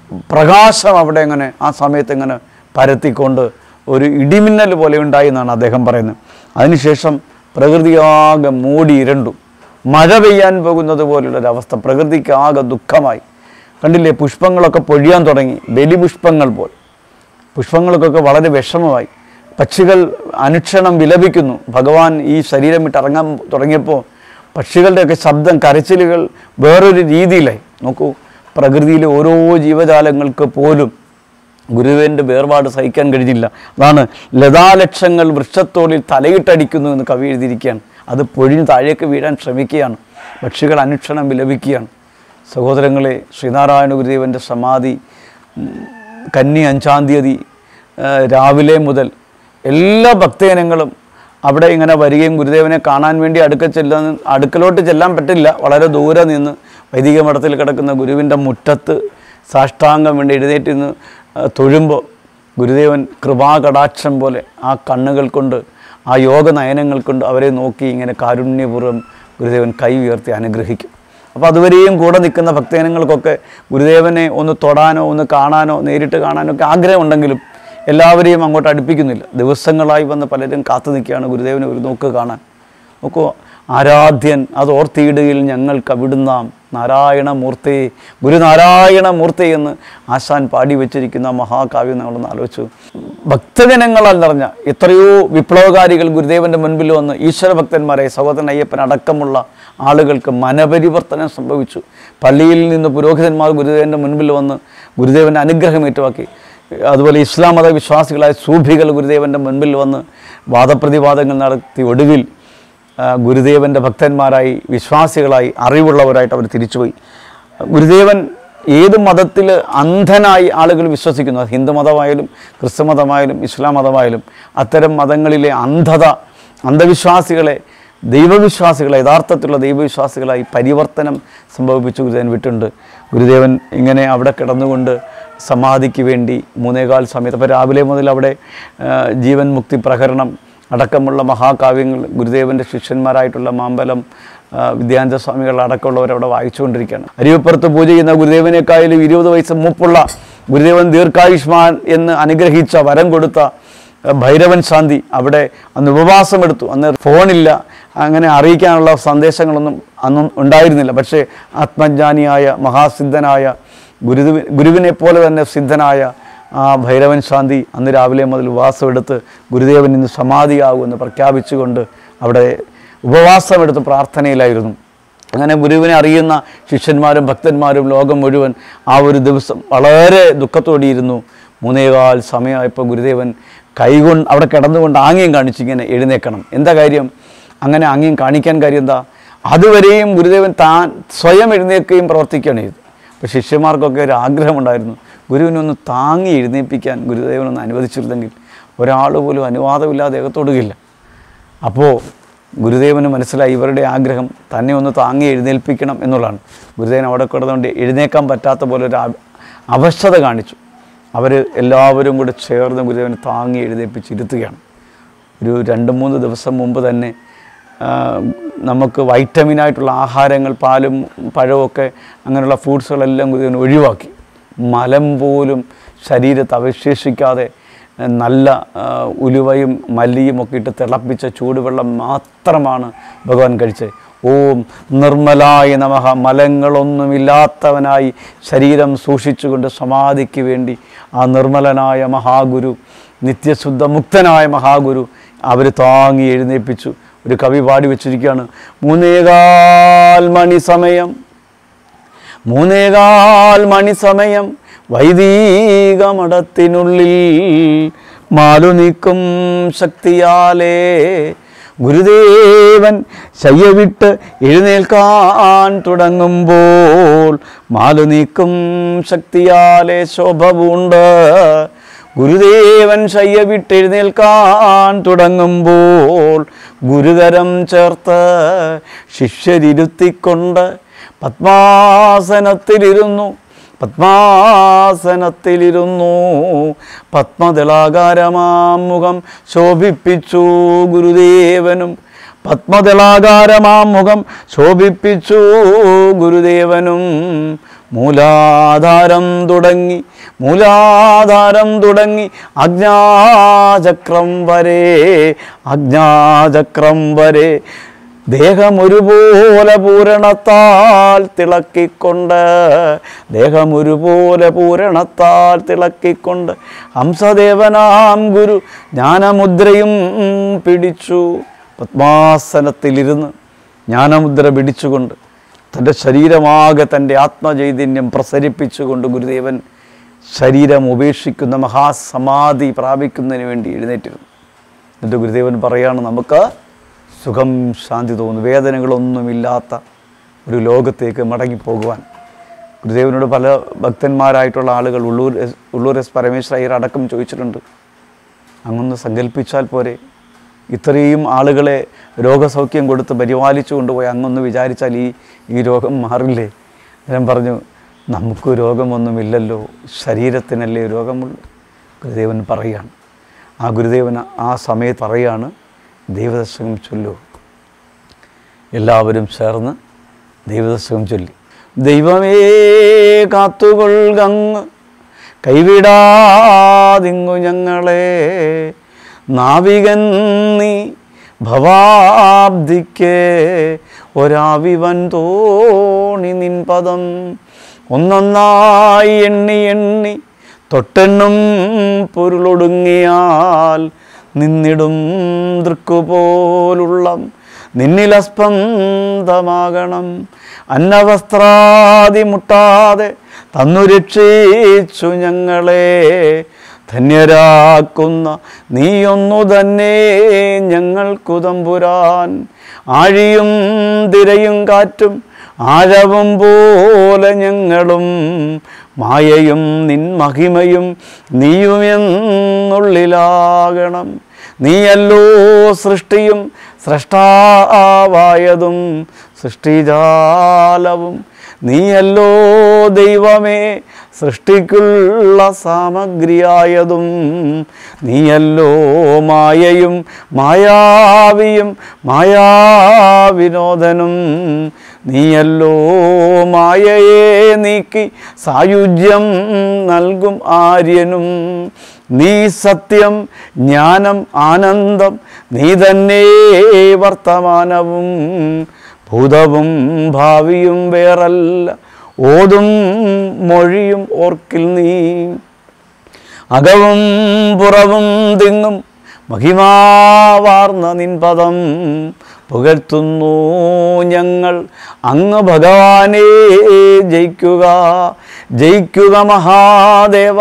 B: പ്രകാശം അവിടെ ഇങ്ങനെ ആ സമയത്ത് ഇങ്ങനെ പരത്തിക്കൊണ്ട് ഒരു ഇടിമിന്നൽ പോലെ ഉണ്ടായി എന്നാണ് അദ്ദേഹം പറയുന്നത് അതിനുശേഷം പ്രകൃതിയാകെ മൂടി ഇരണ്ടു മഴ പെയ്യാൻ പോകുന്നത് പോലുള്ളൊരവസ്ഥ പ്രകൃതിക്ക് ആകെ ദുഃഖമായി കണ്ടില്ലേ പുഷ്പങ്ങളൊക്കെ പൊഴിയാൻ തുടങ്ങി ബലിപുഷ്പങ്ങൾ പോൽ പുഷ്പങ്ങൾക്കൊക്കെ വളരെ വിഷമമായി പക്ഷികൾ അനുക്ഷണം വിലപിക്കുന്നു ഭഗവാൻ ഈ ശരീരം വിട്ട് ഇറങ്ങാൻ തുടങ്ങിയപ്പോൾ പക്ഷികളുടെയൊക്കെ ശബ്ദം കരച്ചിലുകൾ വേറൊരു രീതിയിലായി നോക്കൂ പ്രകൃതിയിലെ ഓരോ ജീവജാലങ്ങൾക്ക് പോലും ഗുരുവിൻ്റെ വേർപാട് സഹിക്കാൻ കഴിഞ്ഞില്ല അതാണ് ലതാലക്ഷങ്ങൾ വൃക്ഷത്തോളിൽ തലയിട്ടടിക്കുന്നു എന്ന് കവി എഴുതിയിരിക്കുകയാണ് അത് പൊഴിഞ്ഞ് താഴേക്ക് വീഴാൻ ശ്രമിക്കുകയാണ് പക്ഷികൾ അനുക്ഷണം വിലപിക്കുകയാണ് സഹോദരങ്ങളെ ശ്രീനാരായണ ഗുരുദേവൻ്റെ സമാധി ഉം, കന്നി അഞ്ചാം തീയതി ആ, രാവിലെ മുതൽ എല്ലാ ഭക്തജനങ്ങളും അവിടെ ഇങ്ങനെ വരികയും ഗുരുദേവനെ കാണാൻ വേണ്ടി അടുക്ക ചെല്ലാൻ അടുക്കലോട്ട് ചെല്ലാൻ പറ്റില്ല വളരെ ദൂരെ നിന്ന് വൈദിക മഠത്തിൽ കിടക്കുന്ന ഗുരുവിൻ്റെ മുറ്റത്ത് സാഷ്ടാംഗം വേണ്ടി എഴുന്നേറ്റ് നിന്ന് ആ, തൊഴുമ്പോൾ ഗുരുദേവൻ കൃപാകടാക്ഷം പോലെ ആ കണ്ണുകൾ കൊണ്ട് ആ യോഗ നയനങ്ങൾ കൊണ്ട് അവരെ നോക്കി ഇങ്ങനെ കാരുണ്യപൂർവ്വം ഗുരുദേവൻ കൈ ഉയർത്തി അനുഗ്രഹിക്കും അപ്പോൾ അതുവരെയും കൂടെ നിൽക്കുന്ന ഭക്തജനങ്ങൾക്കൊക്കെ ഗുരുദേവനെ ഒന്ന് തൊടാനോ ഒന്ന് കാണാനോ നേരിട്ട് കാണാനോ ഒക്കെ ആഗ്രഹമുണ്ടെങ്കിലും എല്ലാവരെയും അങ്ങോട്ട് അടുപ്പിക്കുന്നില്ല ദിവസങ്ങളായി വന്ന് പലരും കാത്തു നിൽക്കുകയാണ് ഗുരുദേവനെ ഒരു നോക്ക് കാണാൻ നോക്കൂ ആരാധ്യൻ അത് ഓർത്തിയിടുകയിൽ ഞങ്ങൾക്ക് അവിടുന്നാം നാരായണമൂർത്തി ഗുരുനാരായണമൂർത്തി എന്ന് ആശാൻ പാടി വെച്ചിരിക്കുന്ന മഹാകാവ്യം നമ്മളൊന്ന് ആലോചിച്ചു ഭക്തജനങ്ങളാൽ നിറഞ്ഞ എത്രയോ വിപ്ലവകാരികൾ ഗുരുദേവൻ്റെ മുൻപിൽ വന്ന് ഈശ്വരഭക്തന്മാരെ സഹോദരൻ അയ്യപ്പൻ അടക്കമുള്ള ആളുകൾക്ക് മനപരിവർത്തനം സംഭവിച്ചു പള്ളിയിൽ നിന്ന് പുരോഹിതന്മാർ ഗുരുദേവൻ്റെ മുൻപിൽ വന്ന് ഗുരുദേവൻ്റെ അനുഗ്രഹം ഏറ്റുവാക്കി അതുപോലെ ഇസ്ലാം മത വിശ്വാസികളായ സൂഫികൾ ഗുരുദേവൻ്റെ മുൻപിൽ വന്ന് വാദപ്രതിവാദങ്ങൾ നടത്തി ഒടുവിൽ ആ, ഗുരുദേവൻ്റെ ഭക്തന്മാരായി വിശ്വാസികളായി അറിവുള്ളവരായിട്ട് അവർ തിരിച്ചുപോയി ഗുരുദേവൻ ഏത് മതത്തിൽ അന്ധനായി ആളുകൾ വിശ്വസിക്കുന്നു അത് ഹിന്ദു മതമായാലും ക്രിസ്തു മതമായാലും ഇസ്ലാം മതമായാലും അത്തരം മതങ്ങളിലെ അന്ധത അന്ധവിശ്വാസികളെ ദൈവവിശ്വാസികളെ യഥാർത്ഥത്തിലുള്ള ദൈവവിശ്വാസികളായി പരിവർത്തനം സംഭവിപ്പിച്ചു ഗുരുദേവൻ വിട്ടുണ്ട് ഗുരുദേവൻ ഇങ്ങനെ അവിടെ കിടന്നുകൊണ്ട് സമാധിക്ക് വേണ്ടി മൂന്നേകാൽ സമയത്ത് അപ്പോൾ രാവിലെ മുതൽ അവിടെ ആ, ജീവൻ മുക്തി പ്രകരണം അടക്കമുള്ള മഹാകാവ്യങ്ങൾ ഗുരുദേവൻ്റെ ശിഷ്യന്മാരായിട്ടുള്ള മാമ്പലം ആ, വിദ്യാനന്ദ സ്വാമികൾ അടക്കമുള്ളവർ അവിടെ വായിച്ചുകൊണ്ടിരിക്കുകയാണ് അരിയപ്പുറത്ത് പൂജ ചെയ്യുന്ന ഗുരുദേവനേക്കായാലും ഇരുപത് വയസ്സ് മൂപ്പുള്ള ഗുരുദേവൻ ദീർഘായുഷ്മാൻ എന്ന് അനുഗ്രഹിച്ച വരം കൊടുത്ത ആ, ഭൈരവൻ ശാന്തി അവിടെ അന്ന് ഉപവാസമെടുത്തു അന്ന് ഫോണില്ല അങ്ങനെ അറിയിക്കാനുള്ള സന്ദേശങ്ങളൊന്നും അന്നും ഉണ്ടായിരുന്നില്ല പക്ഷേ ആത്മജ്ഞാനിയായ മഹാസിദ്ധനായ ഗുരുവി ഗുരുവിനെ പോലെ തന്നെ സിദ്ധനായ ആ ഭൈരവൻ ശാന്തി അന്ന് രാവിലെ മുതൽ ഉപവാസമെടുത്ത് ഗുരുദേവൻ ഇന്ന് സമാധിയാകുമെന്ന് പ്രഖ്യാപിച്ചുകൊണ്ട് അവിടെ ഉപവാസമെടുത്ത് പ്രാർത്ഥനയിലായിരുന്നു അങ്ങനെ ഗുരുവിനെ അറിയുന്ന ശിഷ്യന്മാരും ഭക്തന്മാരും ലോകം മുഴുവൻ ആ ഒരു ദിവസം വളരെ ദുഃഖത്തോടെയിരുന്നു മൂന്നേകാൽ സമയമായപ്പോൾ ഗുരുദേവൻ കൈകൊണ്ട് അവിടെ കിടന്നുകൊണ്ട് ആംഗ്യം കാണിച്ചിങ്ങനെ എഴുന്നേക്കണം എന്താ കാര്യം അങ്ങനെ ആംഗ്യം കാണിക്കാൻ കാര്യം എന്താ അതുവരെയും ഗുരുദേവൻ താൻ സ്വയം എഴുന്നേൽക്കുകയും പ്രവർത്തിക്കുകയാണ് ചെയ്തത് അപ്പോൾ ശിഷ്യന്മാർക്കൊക്കെ ഒരു ആഗ്രഹമുണ്ടായിരുന്നു ഗുരുവിനൊന്ന് താങ്ങി എഴുന്നേൽപ്പിക്കാൻ ഗുരുദേവനൊന്ന് അനുവദിച്ചിരുന്നെങ്കിൽ ഒരാൾ പോലും അനുവാദമില്ലാതെ അകത്തോടുകയില്ല അപ്പോൾ ഗുരുദേവന് മനസ്സിലായി ഇവരുടെ ആഗ്രഹം തന്നെ ഒന്ന് താങ്ങി എഴുന്നേൽപ്പിക്കണം എന്നുള്ളതാണ് ഗുരുദേവൻ അവിടെ കിടന്നുകൊണ്ട് എഴുന്നേക്കാൻ പറ്റാത്ത പോലെ ഒരു അ- അവശത കാണിച്ചു അവർ എല്ലാവരും കൂടെ ചേർന്ന് ഗുരുദേവനെ താങ്ങി എഴുന്നേൽപ്പിച്ചിരുത്തുകയാണ് ഒരു രണ്ട് മൂന്ന് ദിവസം മുമ്പ് തന്നെ ആ, നമുക്ക് വൈറ്റമിനായിട്ടുള്ള ആഹാരങ്ങൾ പാലും പഴമൊക്കെ അങ്ങനെയുള്ള ഫ്രൂട്ട്സുകളെല്ലാം ഗുരുദേവൻ ഒഴിവാക്കി മലം പോലും ശരീരത്ത് അവശേഷിക്കാതെ ആ, നല്ല ആ, ഉലുവയും മല്ലിയും ഒക്കെ ഇട്ട് തിളപ്പിച്ച ചൂടുവെള്ളം മാത്രമാണ് ഭഗവാൻ കഴിച്ചത് ഓം നിർമ്മലായ നമഃ മലങ്ങളൊന്നുമില്ലാത്തവനായി ശരീരം സൂക്ഷിച്ചുകൊണ്ട് സമാധിക്ക് വേണ്ടി ആ നിർമ്മലനായ മഹാഗുരു നിത്യശുദ്ധ മുക്തനായ മഹാഗുരു അവർ താങ്ങി എഴുന്നേൽപ്പിച്ചു ഒരു കവി പാടി വെച്ചിരിക്കുകയാണ് മൂന്നേകാൽ മണി സമയം മൂന്നേകാൽ മണി സമയം വൈദിക മഠത്തിനുള്ളിൽ മാലു നീക്കും ശക്തിയാലേ ഗുരുദേവൻ ശയ്യവിട്ട് എഴുന്നേൽക്കാൻ തുടങ്ങുമ്പോൾ മാലു നീക്കും ശക്തിയാലേ ശോഭവുണ്ട് ഗുരുദേവൻ ശയ്യ വിട്ടെഴുന്നേൽക്കാൻ തുടങ്ങുമ്പോൾ ഗുരുകരം ചേർത്ത് ശിഷ്യരിരുത്തിക്കൊണ്ട് പത്മാസനത്തിലിരുന്നു പത്മാസനത്തിലിരുന്നു പത്മദളാകാരമാം മുഖം ശോഭിപ്പിച്ചു ഗുരുദേവനും പത്മദളാകാരമാം മുഖം ശോഭിപ്പിച്ചു ഗുരുദേവനും മൂലാധാരം തുടങ്ങി മൂലാധാരം തുടങ്ങി അജ്ഞാചക്രം വരെ അജ്ഞാചക്രം വരെ ദേഹമൊരുപോലെ പൂരണത്താൽ തിളക്കിക്കൊണ്ട് ദേഹമൊരുപോലെ പൂരണത്താൽ തിളക്കിക്കൊണ്ട് ഹംസദേവനാം ഗുരു ജ്ഞാനമുദ്രയും പിടിച്ചു പത്മാസനത്തിലിരുന്ന് ജ്ഞാനമുദ്ര പിടിച്ചുകൊണ്ട് തൻ്റെ ശരീരമാകെ തൻ്റെ ആത്മചൈതന്യം പ്രസരിപ്പിച്ചുകൊണ്ട് ഗുരുദേവൻ ശരീരം ഉപേക്ഷിക്കുന്ന മഹാസമാധി പ്രാപിക്കുന്നതിന് വേണ്ടി എഴുന്നേറ്റിരുന്നു എന്നിട്ട് ഗുരുദേവൻ പറയാണ് നമുക്ക് സുഖം ശാന്തി തോന്നുന്നു വേദനകളൊന്നുമില്ലാത്ത ഒരു ലോകത്തേക്ക് മടങ്ങിപ്പോകുവാൻ ഗുരുദേവനോട് പല ഭക്തന്മാരായിട്ടുള്ള ആളുകൾ ഉള്ളൂർ എസ് ഉള്ളൂർ എസ് പരമേശ്വര അയ്യർ അടക്കം ചോദിച്ചിട്ടുണ്ട് അങ്ങൊന്ന് സങ്കല്പിച്ചാൽ പോരെ ഇത്രയും ആളുകളെ രോഗസൗഖ്യം കൊടുത്ത് പരിപാലിച്ചു കൊണ്ടുപോയി അങ്ങൊന്ന് വിചാരിച്ചാൽ ഈ ഈ രോഗം മാറില്ലേ ഞാൻ പറഞ്ഞു നമുക്ക് രോഗമൊന്നുമില്ലല്ലോ ശരീരത്തിനല്ലേ രോഗമുള്ളൂ ഗുരുദേവൻ പറയുകയാണ് ആ ഗുരുദേവൻ ആ സമയത്ത് പറയുകയാണ് ദൈവദശകം ചൊല്ലൂ എല്ലാവരും ചേർന്ന് ദൈവദശകം ചൊല്ലി ദൈവമേ കാത്തുകൊൾകങ്ങ് കൈവിടാതിങ്ങു ഞങ്ങളെ നാവികൻ നീ ഭവാബ്ദിക്ക് ഒരാവിവൻ തോണി നിൻ പദം ഒന്നൊന്നായി എണ്ണി എണ്ണി തൊട്ടെണ്ണും പൊരുളൊടുങ്ങിയാൽ നിന്നിടും ദൃക്കുപോലുള്ള നിന്നിലസ്പന്ദമാകണം അന്നവസ്ത്രാദി മുട്ടാതെ തന്നു രക്ഷിച്ചു ഞങ്ങളെ ധന്യരാക്കുന്ന നീയൊന്നു തന്നെ ഞങ്ങൾക്കു തമ്പുരാൻ ആഴിയും തിരയും കാറ്റും ആഴവും പോലെ ഞങ്ങളും മായയും നിൻ മഹിമയും നീയുമെന്നുള്ളിലാകണം നീയല്ലോ സൃഷ്ടിയും സൃഷ്ടാവായതും സൃഷ്ടിജാലവും നീയല്ലോ ദൈവമേ സൃഷ്ടിക്കുള്ള സാമഗ്രിയായതും നീയല്ലോ മായയും മായാവിയും മായാവിനോദനും നീയല്ലോ മായയെ നീക്കി സായുജ്യം നൽകും ആര്യനും നീ സത്യം ജ്ഞാനം ആനന്ദം നീ തന്നെ വർത്തമാനവും ഭൂതവും ഭാവിയും വേറല്ല ഓതും മൊഴിയും ഓർക്കിൽ നീ അകവും പുറവും തിങ്ങും മഹിമാവാർന്ന നിൻ പദം പുകഴ്ത്തുന്നു ഞങ്ങൾ അങ്ങ് ഭഗവാനെ ജയിക്കുക ജയിക്കുക മഹാദേവ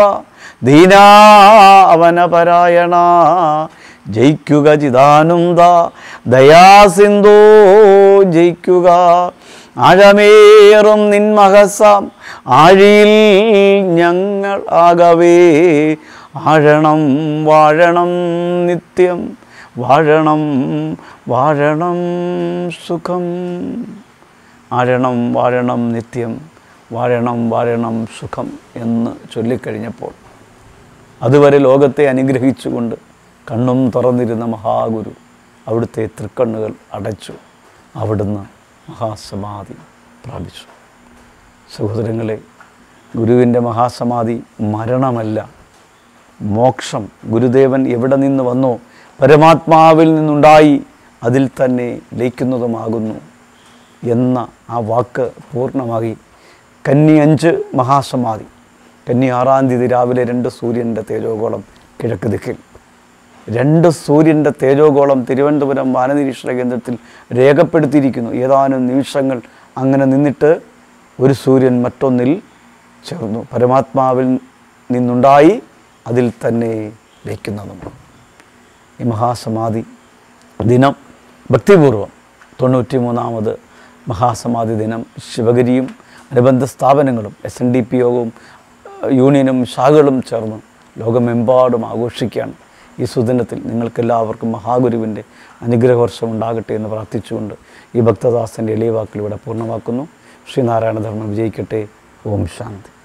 B: ദീനാവനപരായണ ജയിക്കുക ചിദാനന്ദ ദയാസിന്ധോ ജയിക്കുക ആഴമേറും നിൻ മഹസാം ആഴിയിൽ ഞങ്ങൾ ആകവേ ആഴണം വാഴണം നിത്യം വാഴണം വാഴണം സുഖം ആഴണം വാഴണം നിത്യം വാഴണം വാഴണം സുഖം എന്ന് ചൊല്ലിക്കഴിഞ്ഞപ്പോൾ അതുവരെ ലോകത്തെ അനുഗ്രഹിച്ചുകൊണ്ട് കണ്ണും തുറന്നിരുന്ന മഹാഗുരു അവിടുത്തെ തൃക്കണ്ണുകൾ അടച്ചു അവിടുന്ന് മഹാസമാധി പ്രാപിച്ചു സഹോദരങ്ങളെ ഗുരുവിൻ്റെ മഹാസമാധി മരണമല്ല മോക്ഷം ഗുരുദേവൻ എവിടെ നിന്ന് വന്നോ പരമാത്മാവിൽ നിന്നുണ്ടായി അതിൽ തന്നെ ലയിക്കുന്നതുമാകുന്നു എന്ന ആ വാക്ക് പൂർണ്ണമാക്കി കന്നി അഞ്ച് മഹാസമാധി കന്നി ആറാം തീയതി രാവിലെ രണ്ട് സൂര്യൻ്റെ തേജോഗോളം കിഴക്ക് ദിക്കിൽ രണ്ട് സൂര്യൻ്റെ തേജോഗോളം തിരുവനന്തപുരം വാനനിരീക്ഷണ കേന്ദ്രത്തിൽ രേഖപ്പെടുത്തിയിരിക്കുന്നു ഏതാനും നിമിഷങ്ങൾ അങ്ങനെ നിന്നിട്ട് ഒരു സൂര്യൻ മറ്റൊന്നിൽ ചേർന്നു പരമാത്മാവിൽ നിന്നുണ്ടായി അതിൽ തന്നെ ലയിക്കുന്നതും ഈ മഹാസമാധി ദിനം ഭക്തിപൂർവം തൊണ്ണൂറ്റി മൂന്നാമത് മഹാസമാധി ദിനം ശിവഗിരിയും അനുബന്ധ സ്ഥാപനങ്ങളും എസ് എൻ ഡി പി യോഗവും ഏഹ്, യൂണിയനും ശാഖകളും ചേർന്ന് ലോകമെമ്പാടും ആഘോഷിക്കുകയാണ് ഈ സുദിനത്തിൽ നിങ്ങൾക്കെല്ലാവർക്കും മഹാഗുരുവിൻ്റെ അനുഗ്രഹവർഷം ഉണ്ടാകട്ടെ എന്ന് പ്രാർത്ഥിച്ചുകൊണ്ട് ഈ ഭക്തദാസൻ്റെ എളിയ വാക്കിൽ ഇവിടെ പൂർണ്ണമാക്കുന്നു ശ്രീനാരായണ ധർമ്മം വിജയിക്കട്ടെ ഓം ശാന്തി